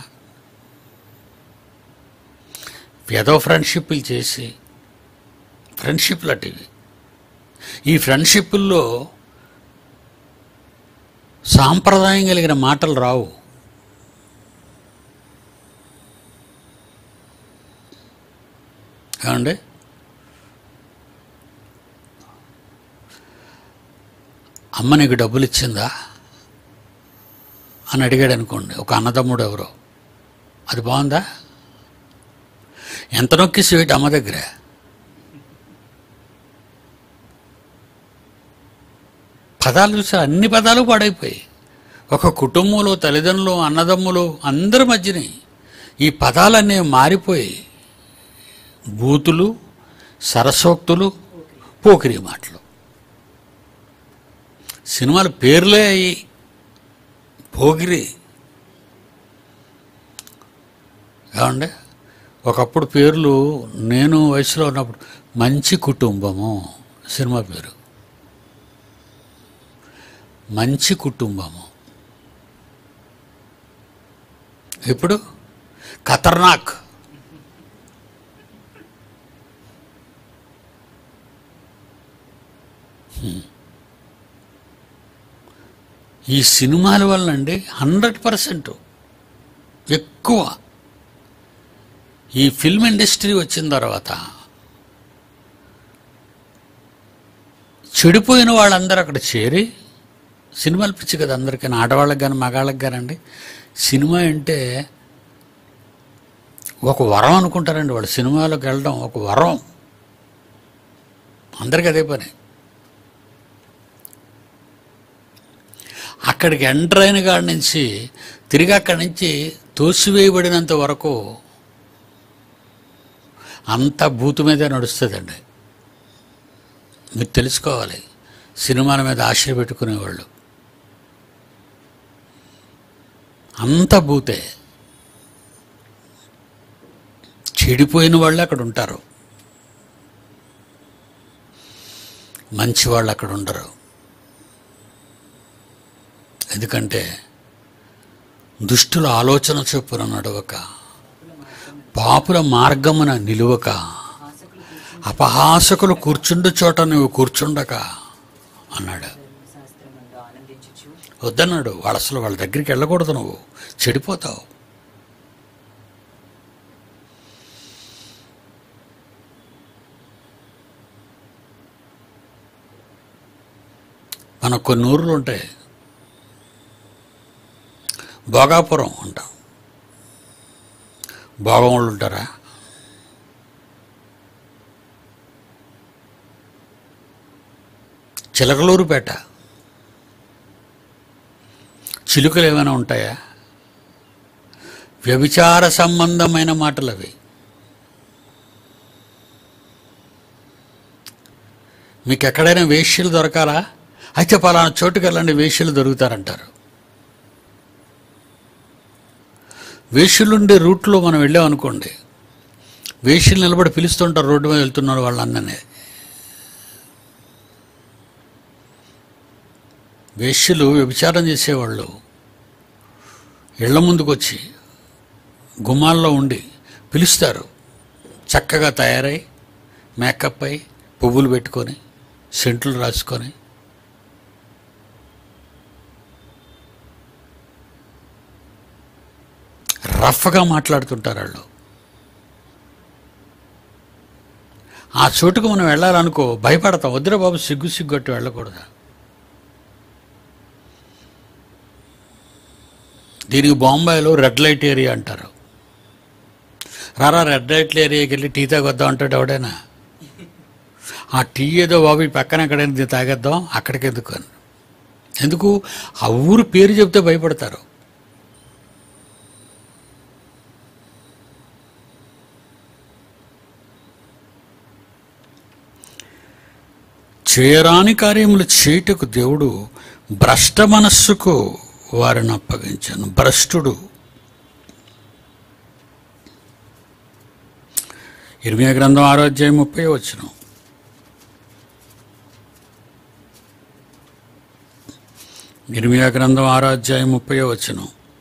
ఏదో ఫ్రెండ్షిప్లు చేసి ఫ్రెండ్షిప్లు అటివి ఈ ఫ్రెండ్షిప్పుల్లో సాంప్రదాయం కలిగిన మాటలు రావు ఏమండి అమ్మ నీకు డబ్బులు ఇచ్చిందా అని అడిగాడు అనుకోండి ఒక అన్నదమ్ముడు ఎవరో అది బాగుందా ఎంత నొక్కి స్వీట్ అమ్మ దగ్గర పదాలు చూసా అన్ని పదాలు పాడైపోయాయి ఒక కుటుంబంలో తల్లిదండ్రులు అన్నదమ్ములు అందరి మధ్యని ఈ పదాలన్నీ మారిపోయి బూతులు సరసోక్తులు పోకిరి మాటలు సినిమాల పేర్లే అయ్యి పోగిరి ఏమండి ఒకప్పుడు పేర్లు నేను వయసులో ఉన్నప్పుడు మంచి కుటుంబము సినిమా పేరు మంచి కుటుంబము ఇప్పుడు ఖతర్నాక్ హ్మ్. ఈ సినిమాల వల్ల అండి హండ్రెడ్ పర్సెంట్ ఎక్కువ ఈ ఫిల్మ్ ఇండస్ట్రీ వచ్చిన తర్వాత చెడిపోయిన వాళ్ళందరూ అక్కడ చేరి సినిమాలు పిచ్చి కదా అందరికీ ఆడవాళ్ళకి కానీ మగాళ్ళకి కానండి సినిమా అంటే ఒక వరం అనుకుంటారండి వాళ్ళు సినిమాలోకి వెళ్ళడం ఒక వరం అందరికీ అదే పని అక్కడికి ఎంటర్ అయిన కాడి నుంచి తిరిగి అక్కడి నుంచి తోసివేయబడినంత వరకు అంత బూతు మీదే నడుస్తుందండి మీరు తెలుసుకోవాలి సినిమాల మీద ఆశ పెట్టుకునేవాళ్ళు అంత బూతే చెడిపోయిన వాళ్ళు అక్కడ ఉంటారు మంచి వాళ్ళు అక్కడ ఉండరు ఎందుకంటే దుష్టుల ఆలోచన చొప్పున నడవక పాపుల మార్గమున నిలువక అపహాసకులు కూర్చుండు చోట నువ్వు కూర్చుండక అన్నాడు శాస్త్రమందు ఆనందించుచు వద్దన్నాడు వాళ్ళు అసలు వాళ్ళ దగ్గరికి వెళ్ళకూడదు నువ్వు చెడిపోతావు మనకు కొన్ని ఊర్లు ఉంటాయి భోగాపురం అంటాం భోగం వాళ్ళు ఉంటారా చిలకలూరుపేట చిలుకలు ఏమైనా ఉంటాయా వ్యభిచార సంబంధమైన మాటలు అవి మీకు ఎక్కడైనా వేష్యలు దొరకాలా అయితే పలానా చోటుకి వెళ్ళండి వేష్యలు దొరుకుతారంటారు వేష్యులుండే రూట్లో మనం వెళ్ళామనుకోండి వేష్యలు నిలబడి పిలుస్తుంటారు రోడ్డు మీద వెళ్తున్నారు వాళ్ళందరినీ వేష్యలు వ్యభిచారం చేసేవాళ్ళు ఇళ్ల ముందుకు వచ్చి గుమ్మాల్లో ఉండి పిలుస్తారు చక్కగా తయారై మేకప్ అయి పువ్వులు పెట్టుకొని సెంట్లు రాసుకొని రఫ్గా మాట్లాడుతుంటారు వాళ్ళు ఆ చోటుకు మనం వెళ్ళాలనుకో భయపడతాం వద్దురా బాబు సిగ్గు సిగ్గొట్టు వెళ్ళకూడదు దీనికి బాంబాయిలో రెడ్ లైట్ ఏరియా అంటారు రారా రెడ్ లైట్ ఏరియాకి వెళ్ళి టీ తాగొద్దాం అంటాడు ఎవడైనా ఆ టీ ఏదో బాబు ఈ పక్కన ఎక్కడైనా తాగేద్దాం అక్కడికి ఎందుకు అని ఎందుకు ఆ ఊరు పేరు చెప్తే భయపడతారు చేయరాని కార్యములు చేయుటకు దేవుడు భ్రష్ట మనస్సుకు వారిని అప్పగించాను భ్రష్టుడు ఇరవై గ్రంథం ఆరోగ్యం ముప్పై వచ్చిన ఇరవై గ్రంథం ఆరోగ్యం ముప్పై వచ్చిన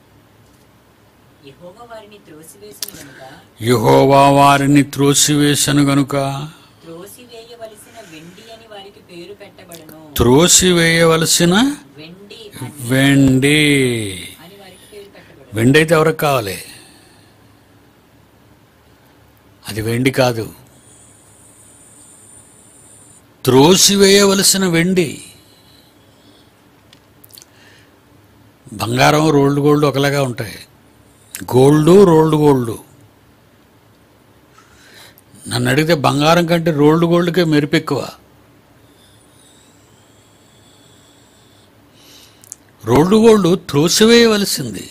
యెహోవా వారిని త్రోసివేసిన గనుక యహోవా వారిని త్రోసివేశను గనుక త్రోసివేయవలసిన వెండి అని వారికి పేరు పెట్టబడను త్రోసివేయవలసిన వెండి వెండి అని వారికి పేరు పెట్టబడను వెండి అయితే ఎవరికి కావాలి అది వెండి కాదు త్రోసివేయవలసిన వెండి బంగారం రోల్డ్ గోల్డ్ ఒకలాగా ఉంటాయి గోల్డు రోల్డ్ గోల్డ్ నన్ను అడిగితే బంగారం కంటే రోల్డ్ గోల్డ్కే మెరుపు ఎక్కువ రోల్డ్ గోల్డ్ త్రోసివేయవలసింది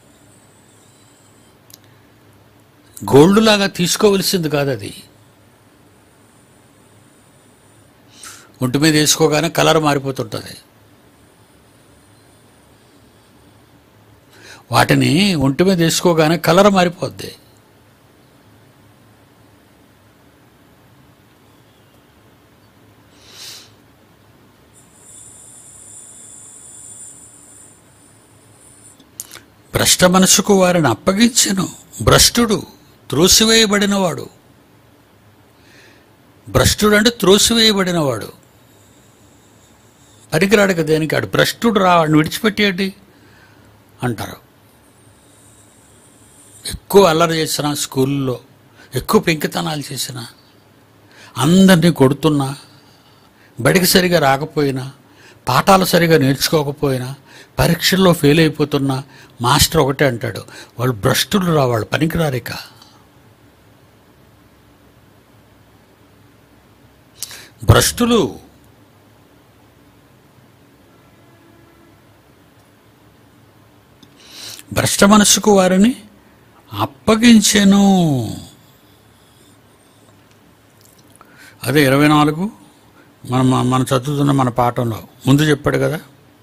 గోల్డ్ లాగా తీసుకోవలసింది కాదు అది ఒంటి మీద వేసుకోగానే కలర్ మారిపోతుంటుంది వాటిని ఒంటి మీద వేసుకోగానే కలర్ మారిపోద్ది భ్రష్ట మనసుకు వారిని అప్పగించెను భ్రష్టుడు త్రోసివేయబడినవాడు భ్రష్టుడు అంటే త్రోసివేయబడినవాడు పనికిరాడు కదా దేనికి ఆడు భ్రష్టుడు రా వాడిని విడిచిపెట్టేయండి అంటారు ఎక్కువ అల్లరి చేసిన స్కూల్లో ఎక్కువ పెంకితనాలు చేసిన అందరినీ కొడుతున్నా బడికి సరిగా రాకపోయినా పాఠాలు సరిగా నేర్చుకోకపోయినా పరీక్షల్లో ఫెయిల్ అయిపోతున్నా మాస్టర్ ఒకటే అంటాడు వాళ్ళు భ్రష్టులు రా వాళ్ళు పనికిరారిక భ్రష్టులు భ్రష్ట మనస్సుకు వారిని అప్పగించెను అదే ఇరవై నాలుగు మనం మనం చదువుతున్న మన పాఠంలో ముందు చెప్పాడు కదా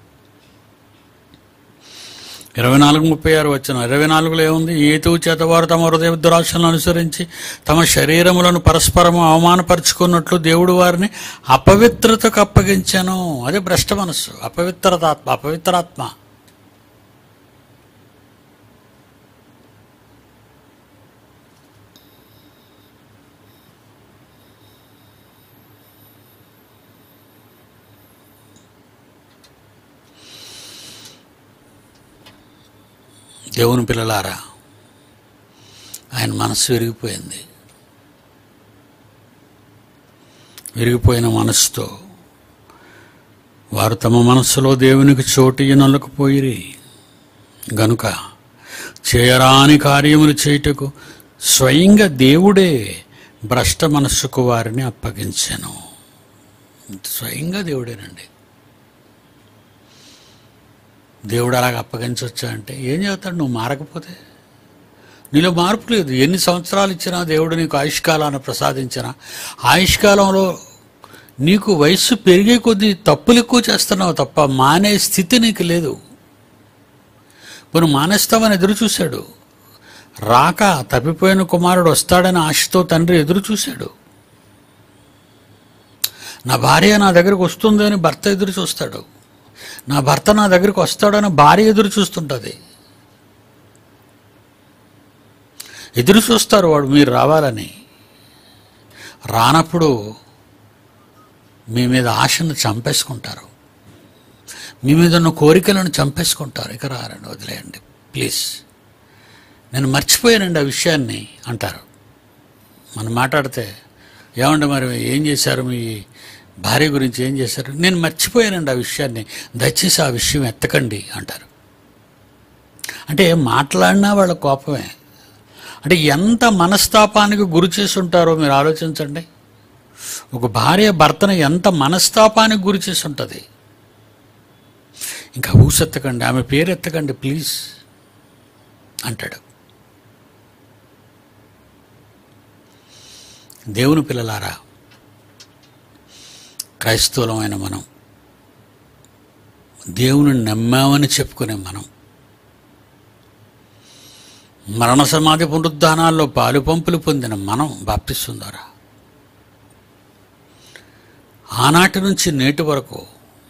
ఇరవై నాలుగు ముప్పై ఆరు వచ్చిన ఇరవై నాలుగులో ఏముంది ఏతు చేత వారు తమ హృదయ దురాశలను అనుసరించి తమ శరీరములను పరస్పరము అవమానపరుచుకున్నట్లు దేవుడు వారిని అపవిత్రతకు అప్పగించాను అదే భ్రష్ట మనస్సు అపవిత్రతాత్మ అపవిత్రాత్మ దేవుని పిల్లలారా ఆయన మనస్సు విరిగిపోయింది విరిగిపోయిన మనస్సుతో వారు తమ మనస్సులో దేవునికి చోటు ఇనలకపోయిరి గనుక చేయరాని కార్యములు చేయుటకు స్వయంగా దేవుడే భ్రష్ట మనస్సుకు వారిని అప్పగించాను స్వయంగా దేవుడేనండి దేవుడు అలాగ అప్పగించవచ్చా అంటే ఏం చేస్తాడు నువ్వు మారకపోతే నీలో మార్పు లేదు ఎన్ని సంవత్సరాలు ఇచ్చినా దేవుడు నీకు ఆయుష్కాలాన్ని ప్రసాదించినా ఆయుష్కాలంలో నీకు వయస్సు పెరిగే కొద్దీ తప్పులు ఎక్కువ చేస్తున్నావు తప్ప మానే స్థితి నీకు లేదు నువ్వు మానేస్తావని ఎదురు చూశాడు రాక తప్పిపోయిన కుమారుడు వస్తాడని ఆశతో తండ్రి ఎదురు చూశాడు నా భార్య నా దగ్గరకు వస్తుంది అని భర్త ఎదురు చూస్తాడు నా భర్త నా దగ్గరికి వస్తాడని భార్య ఎదురు చూస్తుంటుంది ఎదురు చూస్తారు వాడు మీరు రావాలని రానప్పుడు మీ మీద ఆశను చంపేసుకుంటారు మీ మీద ఉన్న కోరికలను చంపేసుకుంటారు ఇక రారండి వదిలేయండి ప్లీజ్ నేను మర్చిపోయానండి ఆ విషయాన్ని అంటారు మనం మాట్లాడితే ఏమంటే మరి ఏం చేశారు మీ భార్య గురించి ఏం చేశారు నేను మర్చిపోయానండి ఆ విషయాన్ని దయచేసి ఆ విషయం ఎత్తకండి అంటారు అంటే మాట్లాడినా వాళ్ళ కోపమే అంటే ఎంత మనస్తాపానికి గురి చేసి ఉంటారో మీరు ఆలోచించండి ఒక భార్య భర్తను ఎంత మనస్తాపానికి గురి చేసి ఉంటుంది ఇంకా ఊసెత్తకండి ఆమె పేరు ఎత్తకండి ప్లీజ్ అంటాడు దేవుని పిల్లలారా క్రైస్తవులమైన మనం దేవుని నమ్మామని చెప్పుకునే మనం మరణ సమాధి పునరుద్ధానాల్లో పాలు పంపులు పొందిన మనం బాప్తిస్తుందారా ఆనాటి నుంచి నేటి వరకు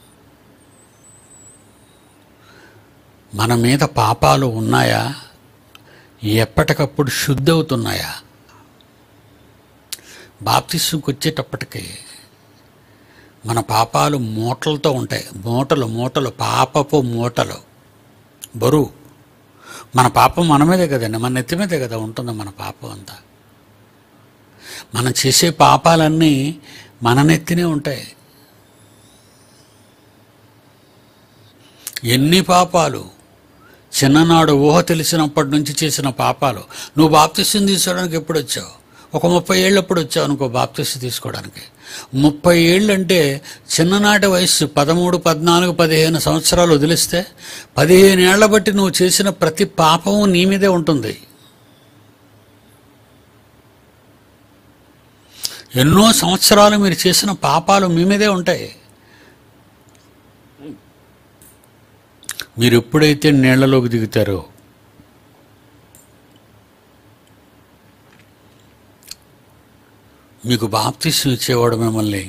మన మీద పాపాలు ఉన్నాయా ఎప్పటికప్పుడు శుద్ధి అవుతున్నాయా బాప్తిస్సుకు వచ్చేటప్పటికి మన పాపాలు మూటలతో ఉంటాయి మూటలు మూటలు పాపపు మూటలు బరువు మన పాపం మన మీదే కదండి మన నెత్తి మీదే కదా ఉంటుంది మన పాపం అంతా మనం చేసే పాపాలన్నీ మన నెత్తినే ఉంటాయి ఎన్ని పాపాలు చిన్ననాడు ఊహ తెలిసినప్పటి నుంచి చేసిన పాపాలు నువ్వు బాప్తిస్యం తీసుకోవడానికి ఎప్పుడు వచ్చావు ఒక ముప్పై ఏళ్ళు ఎప్పుడు వచ్చావు అనుకో బాప్తిస్సు తీసుకోవడానికి ముప్పై ఏళ్ళు అంటే చిన్ననాటి వయస్సు పదమూడు పద్నాలుగు పదిహేను సంవత్సరాలు వదిలిస్తే పదిహేను ఏళ్ల బట్టి నువ్వు చేసిన ప్రతి పాపము నీ మీదే ఉంటుంది ఎన్నో సంవత్సరాలు మీరు చేసిన పాపాలు మీ మీదే ఉంటాయి మీరు ఎప్పుడైతే నీళ్లలోకి దిగుతారో మీకు బాప్తిస్యం ఇచ్చేవాడు మిమ్మల్ని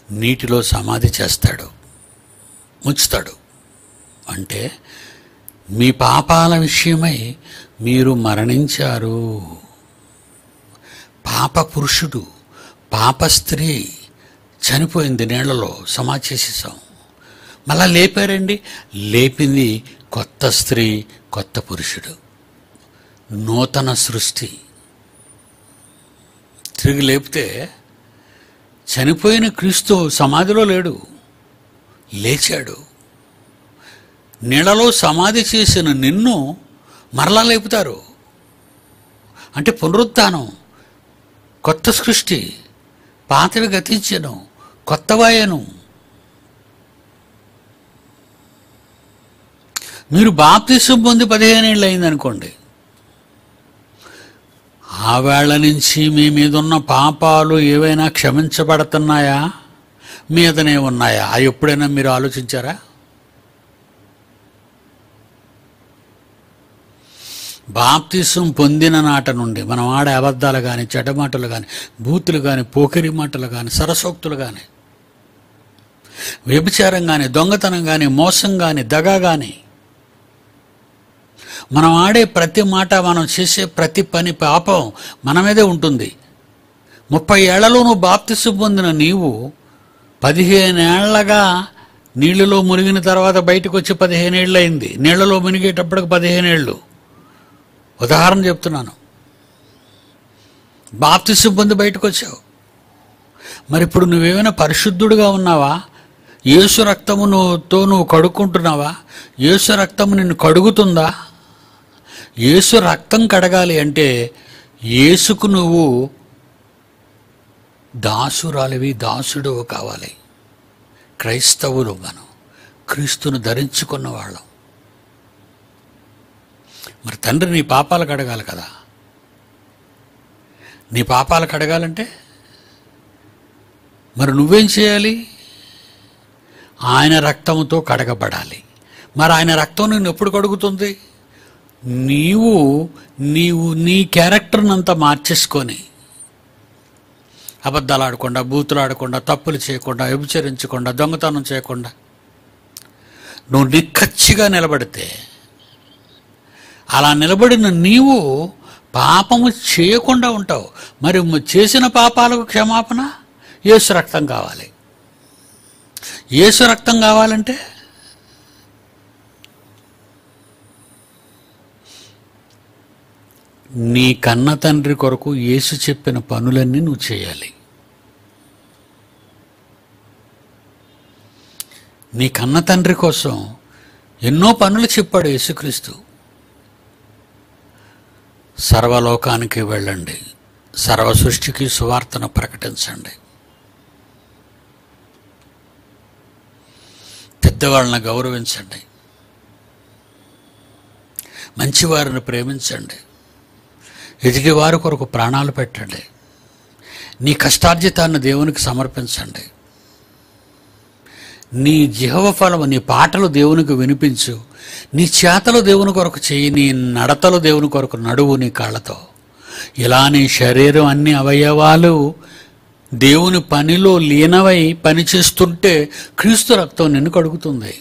నీటిలో సమాధి చేస్తాడు ముంచుతాడు అంటే మీ పాపాల విషయమై మీరు మరణించారు పాప పురుషుడు పాప స్త్రీ చనిపోయింది నీళ్లలో సమాధి చేసేసాం మళ్ళా లేపారండి లేపింది కొత్త స్త్రీ కొత్త పురుషుడు నూతన సృష్టి తిరిగి లేపితే చనిపోయిన క్రీస్తు సమాధిలో లేడు లేచాడు నీళ్ళలో సమాధి చేసిన నిన్ను మరలా లేపుతారు అంటే పునరుత్థానం కొత్త సృష్టి పాతవి గతించను కొత్తవాయను మీరు బాప్తిసం పొంది పదిహేను ఏళ్ళు అయిందనుకోండి ఆ వేళ నుంచి మీ మీద ఉన్న పాపాలు ఏవైనా క్షమించబడుతున్నాయా మీదనే ఉన్నాయా అవి ఎప్పుడైనా మీరు ఆలోచించారా బాప్తిసం పొందిన నాట నుండి మనం ఆడే అబద్ధాలు కానీ చెడ్డమాటలు కానీ బూతులు కానీ పోకిరి మాటలు కానీ సరసోక్తులు కానీ వ్యభిచారం కానీ దొంగతనం కానీ మోసం కానీ దగ కానీ మనం ఆడే ప్రతి మాట మనం చేసే ప్రతి పని పాపం మన మీదే ఉంటుంది ముప్పై ఏళ్లలో నువ్వు బాప్తిసం పొందిన నీవు పదిహేనేళ్లగా నీళ్ళలో మునిగిన తర్వాత బయటకు వచ్చి పదిహేనేళ్ళు అయింది నీళ్లలో మునిగేటప్పటికి పదిహేనేళ్ళు ఉదాహరణ చెప్తున్నాను బాప్తిసం పొంది బయటకు వచ్చావు మరి ఇప్పుడు నువ్వేమైనా పరిశుద్ధుడుగా ఉన్నావా యేసు రక్తము నువ్వుతో నువ్వు కడుక్కుంటున్నావా యేసు రక్తము నిన్ను కడుగుతుందా యేసు రక్తం కడగాలి అంటే యేసుకు నువ్వు దాసురాలివి దాసుడు కావాలి క్రైస్తవులు మనం క్రీస్తును ధరించుకున్న వాళ్ళం మరి తండ్రి నీ పాపాలు కడగాలి కదా నీ పాపాలు కడగాలంటే మరి నువ్వేం చేయాలి ఆయన రక్తముతో కడగబడాలి మరి ఆయన రక్తం నిన్ను ఎప్పుడు కడుగుతుంది నీవు నీవు నీ క్యారెక్టర్ని అంతా మార్చేసుకొని అబద్ధాలు ఆడకుండా బూతులు ఆడకుండా తప్పులు చేయకుండా వ్యభిచరించకుండా దొంగతనం చేయకుండా నువ్వు నిక్కచ్చిగా నిలబడితే అలా నిలబడిన నీవు పాపము చేయకుండా ఉంటావు మరి మ- చేసిన పాపాలకు క్షమాపణ యేసు రక్తం కావాలి యేసు రక్తం కావాలంటే నీ కన్న తండ్రి కొరకు యేసు చెప్పిన పనులన్నీ నువ్వు చేయాలి నీ కన్న తండ్రి కోసం ఎన్నో పనులు చెప్పాడు యేసుక్రీస్తు సర్వలోకానికి వెళ్ళండి సర్వ సృష్టికి సువార్తను ప్రకటించండి పెద్దవాళ్ళని గౌరవించండి మంచివారిని ప్రేమించండి ఎదిగి వారి కొరకు ప్రాణాలు పెట్టండి నీ కష్టార్జితాన్ని దేవునికి సమర్పించండి నీ జిహవ ఫలము నీ పాటలు దేవునికి వినిపించు నీ చేతలు దేవుని కొరకు చెయ్యి నీ నడతలు దేవుని కొరకు నడువు నీ కాళ్ళతో ఇలా నీ శరీరం అన్ని అవయవాలు దేవుని పనిలో లీనమై పనిచేస్తుంటే క్రీస్తు రక్తం నిన్ను కడుగుతుంది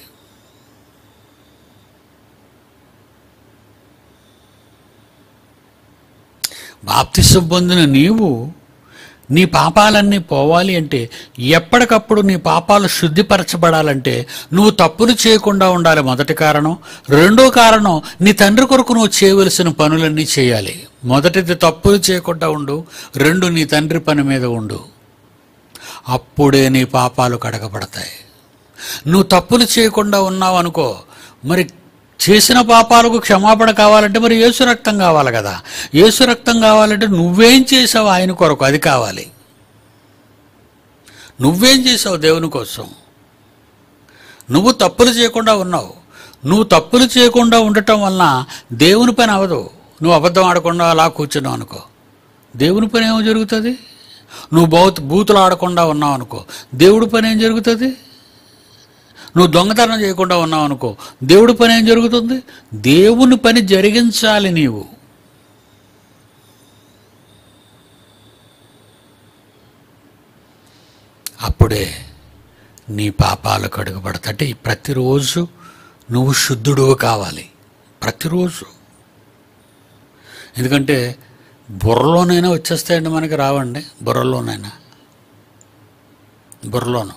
బాప్తిసం పొందిన నీవు నీ పాపాలన్నీ పోవాలి అంటే ఎప్పటికప్పుడు నీ పాపాలు శుద్ధిపరచబడాలంటే నువ్వు తప్పులు చేయకుండా ఉండాలి మొదటి కారణం రెండో కారణం నీ తండ్రి కొరకు నువ్వు చేయవలసిన పనులన్నీ చేయాలి మొదటిది తప్పులు చేయకుండా ఉండు రెండు నీ తండ్రి పని మీద ఉండు అప్పుడే నీ పాపాలు కడగబడతాయి నువ్వు తప్పులు చేయకుండా ఉన్నావు అనుకో మరి చేసిన పాపాలకు క్షమాపణ కావాలంటే మరి యేసు రక్తం కావాలి కదా యేసు రక్తం కావాలంటే నువ్వేం చేసావు ఆయన కొరకు అది కావాలి నువ్వేం చేసావు దేవుని కోసం నువ్వు తప్పులు చేయకుండా ఉన్నావు నువ్వు తప్పులు చేయకుండా ఉండటం వలన దేవుని పని అవదు నువ్వు అబద్ధం ఆడకుండా అలా కూర్చున్నావు అనుకో దేవుని పని ఏమో జరుగుతుంది నువ్వు బౌత్ బూతులు ఆడకుండా ఉన్నావు అనుకో దేవుడి పని ఏం జరుగుతుంది నువ్వు దొంగతనం చేయకుండా ఉన్నావు అనుకో దేవుడి పని ఏం జరుగుతుంది దేవుని పని జరిగించాలి నీవు అప్పుడే నీ పాపాలు కడుగబడతాయి అంటే ప్రతిరోజు నువ్వు శుద్ధుడు కావాలి ప్రతిరోజు ఎందుకంటే బుర్రలోనైనా వచ్చేస్తాయండి మనకి రావండి బుర్రలోనైనా బుర్రలోను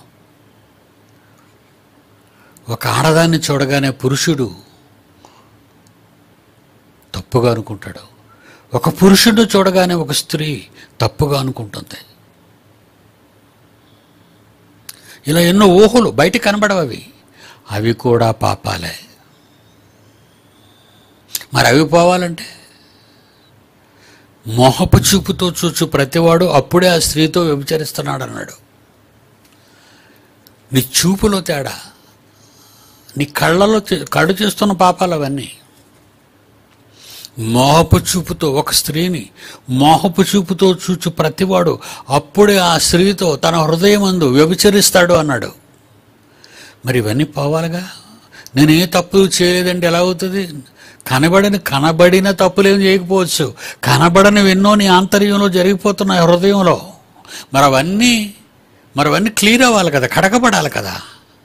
ఒక ఆడదాన్ని చూడగానే పురుషుడు తప్పుగా అనుకుంటాడు ఒక పురుషుడు చూడగానే ఒక స్త్రీ తప్పుగా అనుకుంటుంది ఇలా ఎన్నో ఊహలు బయట కనబడవు అవి అవి కూడా పాపాలే మరి అవి పోవాలంటే మోహపు చూపుతో చూచు ప్రతివాడు అప్పుడే ఆ స్త్రీతో వ్యభిచరిస్తున్నాడు అన్నాడు నీ చూపులో తేడా నీ కళ్ళలో చే- కళ్ళు చేస్తున్న పాపాలు అవన్నీ మోహపు చూపుతో ఒక స్త్రీని మోహపు చూపుతో చూచు ప్రతివాడు అప్పుడే ఆ స్త్రీతో తన హృదయమందు వ్యభిచరిస్తాడు అన్నాడు మరి ఇవన్నీ పోవాలిగా నేను ఏ తప్పు చేయలేదంటే ఎలా అవుతుంది కనబడని కనబడిన తప్పులేం చేయకపోవచ్చు కనబడనివి ఎన్నో నీ ఆంతర్యంలో జరిగిపోతున్నాయి హృదయంలో మరి అవన్నీ మరి అవన్నీ క్లియర్ అవ్వాలి కదా కడగబడాలి కదా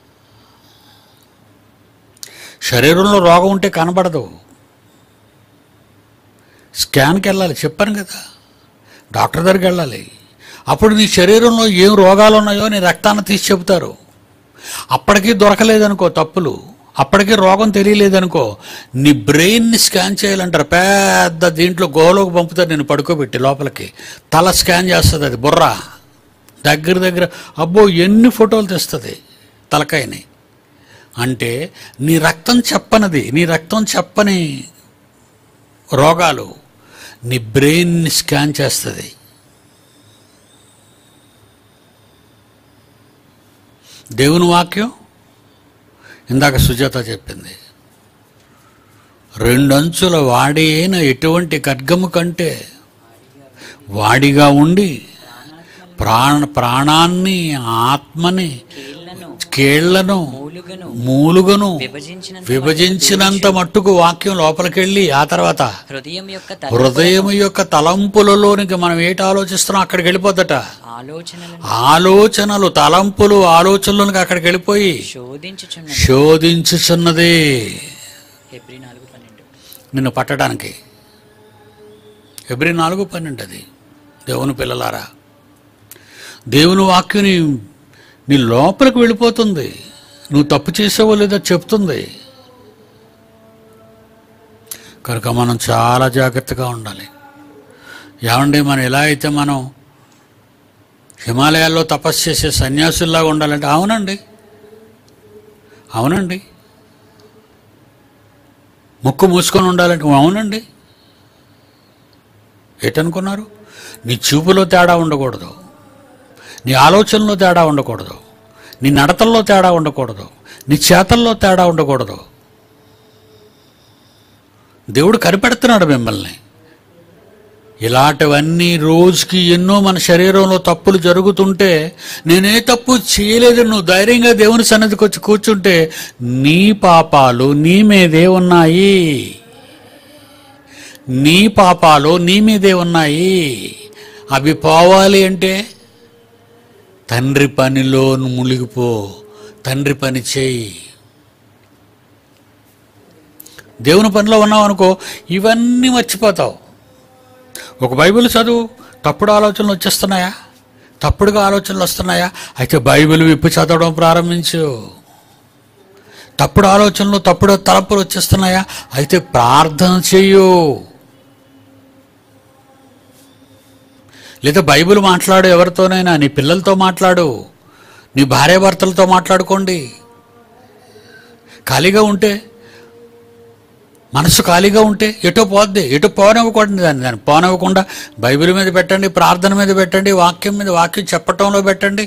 శరీరంలో రోగం ఉంటే కనబడదు స్కాన్కి వెళ్ళాలి చెప్పాను కదా డాక్టర్ దగ్గరికి వెళ్ళాలి అప్పుడు నీ శరీరంలో ఏం రోగాలు ఉన్నాయో నీ రక్తాన్ని తీసి చెబుతారు అప్పటికీ దొరకలేదనుకో తప్పులు అప్పటికీ రోగం తెలియలేదనుకో నీ బ్రెయిన్ని స్కాన్ చేయాలంటారు పెద్ద దీంట్లో గోలోకి పంపుతారు నేను పడుకోబెట్టి లోపలికి తల స్కాన్ చేస్తుంది అది బుర్ర దగ్గర దగ్గర అబ్బో ఎన్ని ఫోటోలు తెస్తుంది తలకాయని అంటే నీ రక్తం చెప్పనది నీ రక్తం చెప్పని రోగాలు నీ బ్రెయిన్ని స్కాన్ చేస్తుంది దేవుని వాక్యం ఇందాక సుజాత చెప్పింది రెండంచుల వాడి అయిన ఎటువంటి ఖడ్గము కంటే వాడిగా ఉండి ప్రాణ ప్రాణాన్ని ఆత్మని కీళ్లను కేళ్లను మూలుగను మూలుగను విభజించినంత విభజించినంత మట్టుకు వాక్యం లోపలికెళ్ళి ఆ తర్వాత హృదయం యొక్క హృదయం యొక్క తలంపులలోనికి మనం ఏటి ఆలోచిస్తున్నాం అక్కడికి వెళ్ళిపోద్దట ఆలోచనలను ఆలోచనలు తలంపులు ఆలోచనలోనికి అక్కడికి వెళ్ళిపోయి శోధించుచున్న శోధించుచున్నది హెబ్రి నాలుగు పన్నెండు నిన్ను పట్టడానికి ఎబ్రి నాలుగు పన్నెండు అది దేవుని పిల్లలారా దేవుని వాక్యం నీ నీ లోపలికి వెళ్ళిపోతుంది నువ్వు తప్పు చేసావో లేదో చెప్తుంది కనుక మనం చాలా జాగ్రత్తగా ఉండాలి ఏమండి మనం ఎలా అయితే మనం హిమాలయాల్లో తపస్సు చేసే సన్యాసుల్లాగా ఉండాలంటే అవునండి అవునండి ముక్కు మూసుకొని ఉండాలంటే అవునండి ఏటనుకున్నారు నీ చూపులో తేడా ఉండకూడదు నీ ఆలోచనలో తేడా ఉండకూడదు నీ నడతల్లో తేడా ఉండకూడదు నీ చేతల్లో తేడా ఉండకూడదు దేవుడు కనిపెడుతున్నాడు మిమ్మల్ని ఇలాంటివన్నీ రోజుకి ఎన్నో మన శరీరంలో తప్పులు జరుగుతుంటే నేనే తప్పు చేయలేదు నువ్వు ధైర్యంగా దేవుని సన్నిధికి వచ్చి కూర్చుంటే నీ పాపాలు నీ మీదే ఉన్నాయి నీ పాపాలు నీ మీదే ఉన్నాయి అవి పోవాలి అంటే తండ్రి పనిలో నువ్వు మునిగిపో తండ్రి పని చేయి దేవుని పనిలో ఉన్నావు అనుకో ఇవన్నీ మర్చిపోతావు ఒక బైబిల్ చదువు తప్పుడు ఆలోచనలు వచ్చేస్తున్నాయా తప్పుడుగా ఆలోచనలు వస్తున్నాయా అయితే బైబిల్ విప్పి చదవడం ప్రారంభించు తప్పుడు ఆలోచనలు తప్పుడు తలపులు వచ్చేస్తున్నాయా అయితే ప్రార్థన చెయ్యు లేదా బైబిల్ మాట్లాడు ఎవరితోనైనా నీ పిల్లలతో మాట్లాడు నీ భార్యాభర్తలతో మాట్లాడుకోండి ఖాళీగా ఉంటే మనసు ఖాళీగా ఉంటే ఎటో పోద్ది ఎటో పోనివ్వకూడదు దాన్ని దాన్ని పోనివ్వకుండా బైబిల్ మీద పెట్టండి ప్రార్థన మీద పెట్టండి వాక్యం మీద వాక్యం చెప్పటంలో పెట్టండి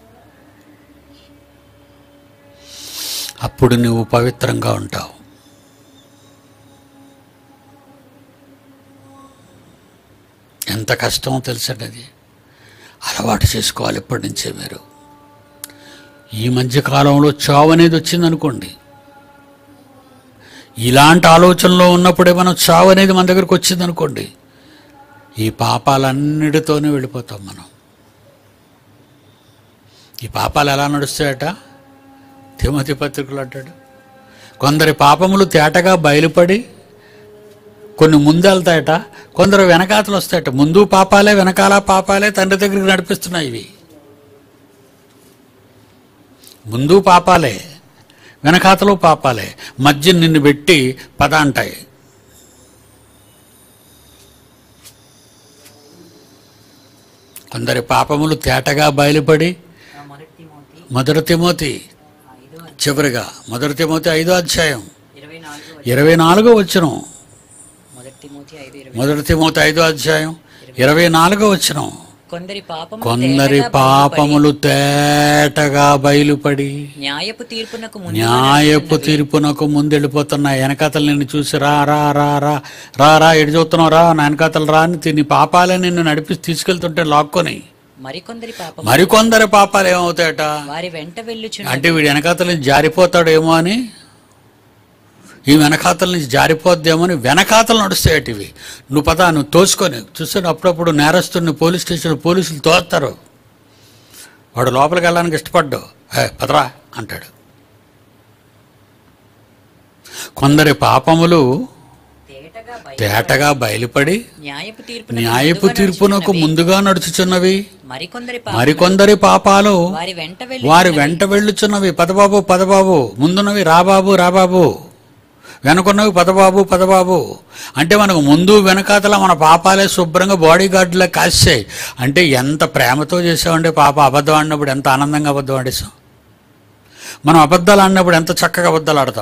అప్పుడు నువ్వు పవిత్రంగా ఉంటావు ఎంత కష్టమో తెలుసండి అది అలవాటు చేసుకోవాలి ఇప్పటి నుంచే మీరు ఈ మధ్య కాలంలో చావు అనేది వచ్చిందనుకోండి ఇలాంటి ఆలోచనలో ఉన్నప్పుడే మనం చావు అనేది మన దగ్గరకు వచ్చిందనుకోండి ఈ పాపాలన్నిటితోనే వెళ్ళిపోతాం మనం ఈ పాపాలు ఎలా నడుస్తాయట తిమతి పత్రికలు అంటాడు కొందరి పాపములు తేటగా బయలుపడి కొన్ని ముందు వెళ్తాయట కొందరు వెనకాతలు వస్తాయట ముందు పాపాలే వెనకాల పాపాలే తండ్రి దగ్గరికి నడిపిస్తున్నాయి ఇవి ముందు పాపాలే వెనకాతలు పాపాలే మధ్య నిన్ను పెట్టి పద అంటాయి కొందరి పాపములు తేటగా బయలుపడి ఆ మొదటి తిమోతి మొదటి తిమోతి ఐదో చివరిగా మొదటి తిమోతి ఐదో అధ్యాయం ఇరవై నాలుగు ఇరవై నాలుగో వచ్చినం మొదటి తిమోతి ఐదు ఇరవై మొదటి తిమోతి ఐదో అధ్యాయం ఇరవై నాలుగో వచ్చినం కొందరి పాపము కొందరి తేటగా పాపములు తేటగా బయలుపడి బయలుపడి న్యాయపు తీర్పునకు ముందు న్యాయపు తీర్పునకు ముందెళ్ళిపోతున్నాయి వెనకాతలు నిన్ను చూసి రా రా రా రా రా రా ఎటు చూస్తున్నావు రా నా వెనకాతలు రా అని తిని పాపాలే నిన్ను నడిపి తీసుకెళ్తుంటే లాక్కొని మరికొందరి పాపం మరికొందరి పాపాలు ఏమవుతాయట వారి వెంట వెళ్ళుచున్న అంటే వీడి వెనకాతల నుంచి జారిపోతాడేమో అని ఈ వెనకాతల నుంచి జారిపోద్దేమో అని వెనకాతలు నడుస్తాయట ఇవి నువ్వు పద నువ్వు తోసుకొని చూస్తే అప్పుడప్పుడు నేరస్తుని పోలీస్ స్టేషన్ పోలీసులు తోస్తారు వాడు లోపలికి వెళ్ళడానికి ఇష్టపడ్డావు ఏ పదరా అంటాడు కొందరి పాపములు తేటగా బయలు తేటగా బయలుపడి న్యాయపు తీర్పు న్యాయపు తీర్పునకు ముందుగా నడుచుచున్నవి మరికొందరి పాపం మరికొందరి పాపాలు వారి వెంట వెళ్ళి వారి వెంట వెళ్ళుచున్నవి పదబాబు పదబాబు ముందున్నవి రాబాబు రాబాబు వెనుకున్నవి పదబాబు పదబాబు అంటే మనకు ముందు వెనకాతల మన పాపాలే శుభ్రంగా బాడీ గార్డులా కాసాయి అంటే ఎంత ప్రేమతో చేసామంటే పాప అబద్ధం ఆడినప్పుడు ఎంత ఆనందంగా అబద్ధం ఆడేసాం మనం అబద్ధాలు ఆడినప్పుడు ఎంత చక్కగా అబద్ధాలు ఆడతాం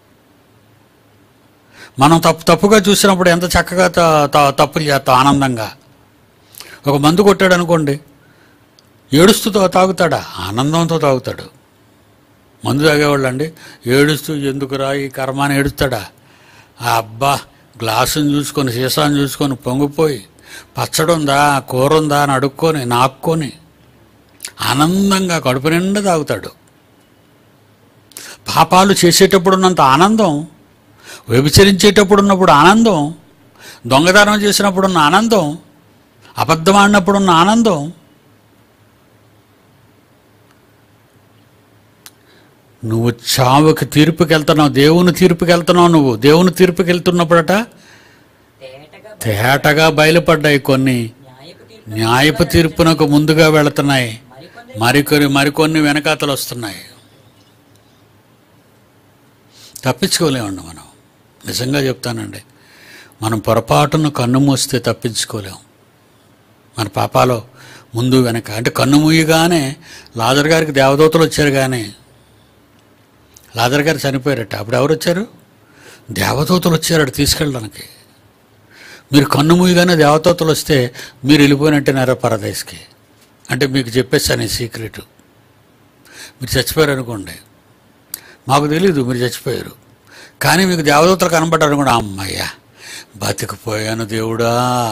మనం తప్పు తప్పుగా చూసినప్పుడు ఎంత చక్కగా త- త- తప్పులు చేస్తాం ఆనందంగా ఒక మందు కొట్టాడు అనుకోండి ఏడుస్తూ తా- తాగుతాడా ఆనందంతో తాగుతాడు మందు తాగేవాళ్ళు అండి ఏడుస్తూ ఎందుకురా ఈ కర్మ అని ఏడుస్తాడా ఆ అబ్బా గ్లాసుని చూసుకొని సీసాను చూసుకొని పొంగిపోయి పచ్చడి ఉందా కూర ఉందా అని అడుక్కొని నాక్కొని ఆనందంగా కడుపు నిండా తాగుతాడు పాపాలు చేసేటప్పుడు ఉన్నంత ఆనందం వ్యభిచరించేటప్పుడు ఉన్నప్పుడు ఆనందం దొంగతనం చేసినప్పుడు ఉన్న ఆనందం అబద్ధం ఆడినప్పుడు ఉన్న ఆనందం నువ్వు చావుకి తీర్పుకి వెళ్తున్నావు దేవుని తీర్పుకి వెళ్తున్నావు నువ్వు దేవుని తీర్పుకి వెళ్తున్నప్పుడట తేటగా తేటగా బయలుపడ్డాయి కొన్ని న్యాయపు తీర్పు న్యాయపు తీర్పునకు ముందుగా వెళుతున్నాయి మరికొందరి మరికొన్ని మరికొన్ని వెనకాతలు వస్తున్నాయి తప్పించుకోలేమండి మనం నిజంగా చెప్తానండి మనం పొరపాటును కన్ను మూస్తే తప్పించుకోలేం మన పాపాలో ముందు వెనక అంటే కన్ను మూయగానే లాజర్ గారికి దేవదూతలు వచ్చారు కానీ లాజర్ గారు చనిపోయారట అప్పుడు ఎవరు వచ్చారు దేవదూతలు వచ్చారట తీసుకెళ్ళడానికి మీరు కన్ను మూయగానే దేవదూతలు వస్తే మీరు వెళ్ళిపోయినట్టేనారా పరదేశ్కి అంటే మీకు చెప్పేస్తాను ఈ సీక్రెట్ మీరు చచ్చిపోయారు అనుకోండి మాకు తెలీదు మీరు చచ్చిపోయారు కానీ మీకు దేవదూతలు కనబడ్డారు కూడా అమ్మయ్యా బతికిపోయాను దేవుడా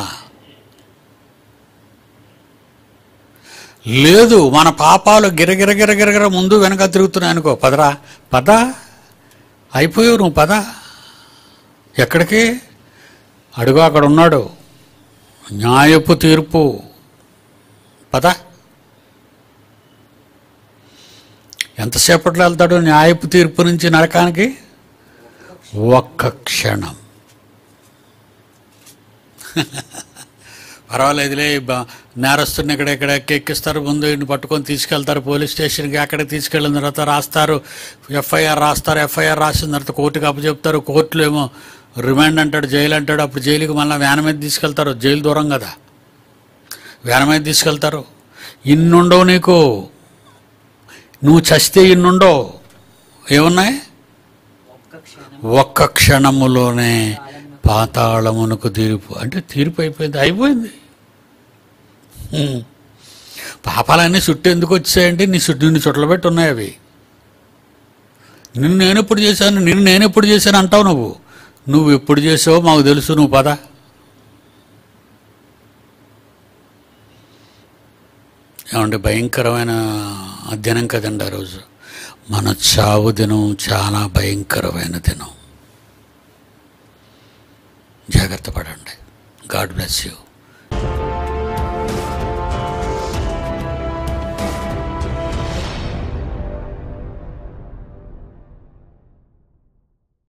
లేదు మన పాపాలు గిరగిర గిరగిరగిర ముందు వెనక తిరుగుతున్నాయి అనుకో పదరా పద అయిపోయావు నువ్వు పద ఎక్కడికి అడుగు అక్కడ ఉన్నాడు న్యాయపు తీర్పు పద ఎంతసేపట్లో వెళ్తాడు న్యాయపు తీర్పు నుంచి నరకానికి ఒక్క క్షణం పర్వాలేదులే బ- నేరస్తుని ఇక్కడ ఇక్కడ ఎక్కిస్తారు ముందు ఈయన్ని పట్టుకొని తీసుకెళ్తారు పోలీస్ స్టేషన్కి అక్కడ తీసుకెళ్ళిన తర్వాత రాస్తారు ఎఫ్ఐఆర్ రాస్తారు ఎఫ్ఐఆర్ రాసిన తర్వాత కోర్టుకి అప్పచెప్తారు కోర్టులో ఏమో రిమాండ్ అంటాడు జైలు అంటాడు అప్పుడు జైలుకి మళ్ళీ వ్యాన్ మీద తీసుకెళ్తారు జైలు దూరం కదా వ్యాన్ మీద తీసుకెళ్తారు ఇన్నుండవు నీకు నువ్వు చస్తే ఇన్నుండవు ఏమున్నాయి ఒక్క క్షణం ఒక్క క్షణములోనే పాతాళమునకు తీర్పు అంటే తీర్పు అయిపోయింది అయిపోయింది హ్మ్. పాపాలన్నీ చుట్టూ ఎందుకు వచ్చాయంటే నీ చుట్టూ నిన్ను చుట్టలబెట్టి ఉన్నాయి అవి నిన్ను నేను ఎప్పుడు చేశాను నిన్ను నేను ఎప్పుడు చేశాను అంటావు నువ్వు నువ్వు ఎప్పుడు చేసావో మాకు తెలుసు నువ్వు పద ఏమంటే భయంకరమైన అధ్యయనం కదండి ఆ రోజు మన చావు దినం చాలా భయంకరమైన దినం జాగ్రత్త పడండి గాడ్ బ్లెస్ యూ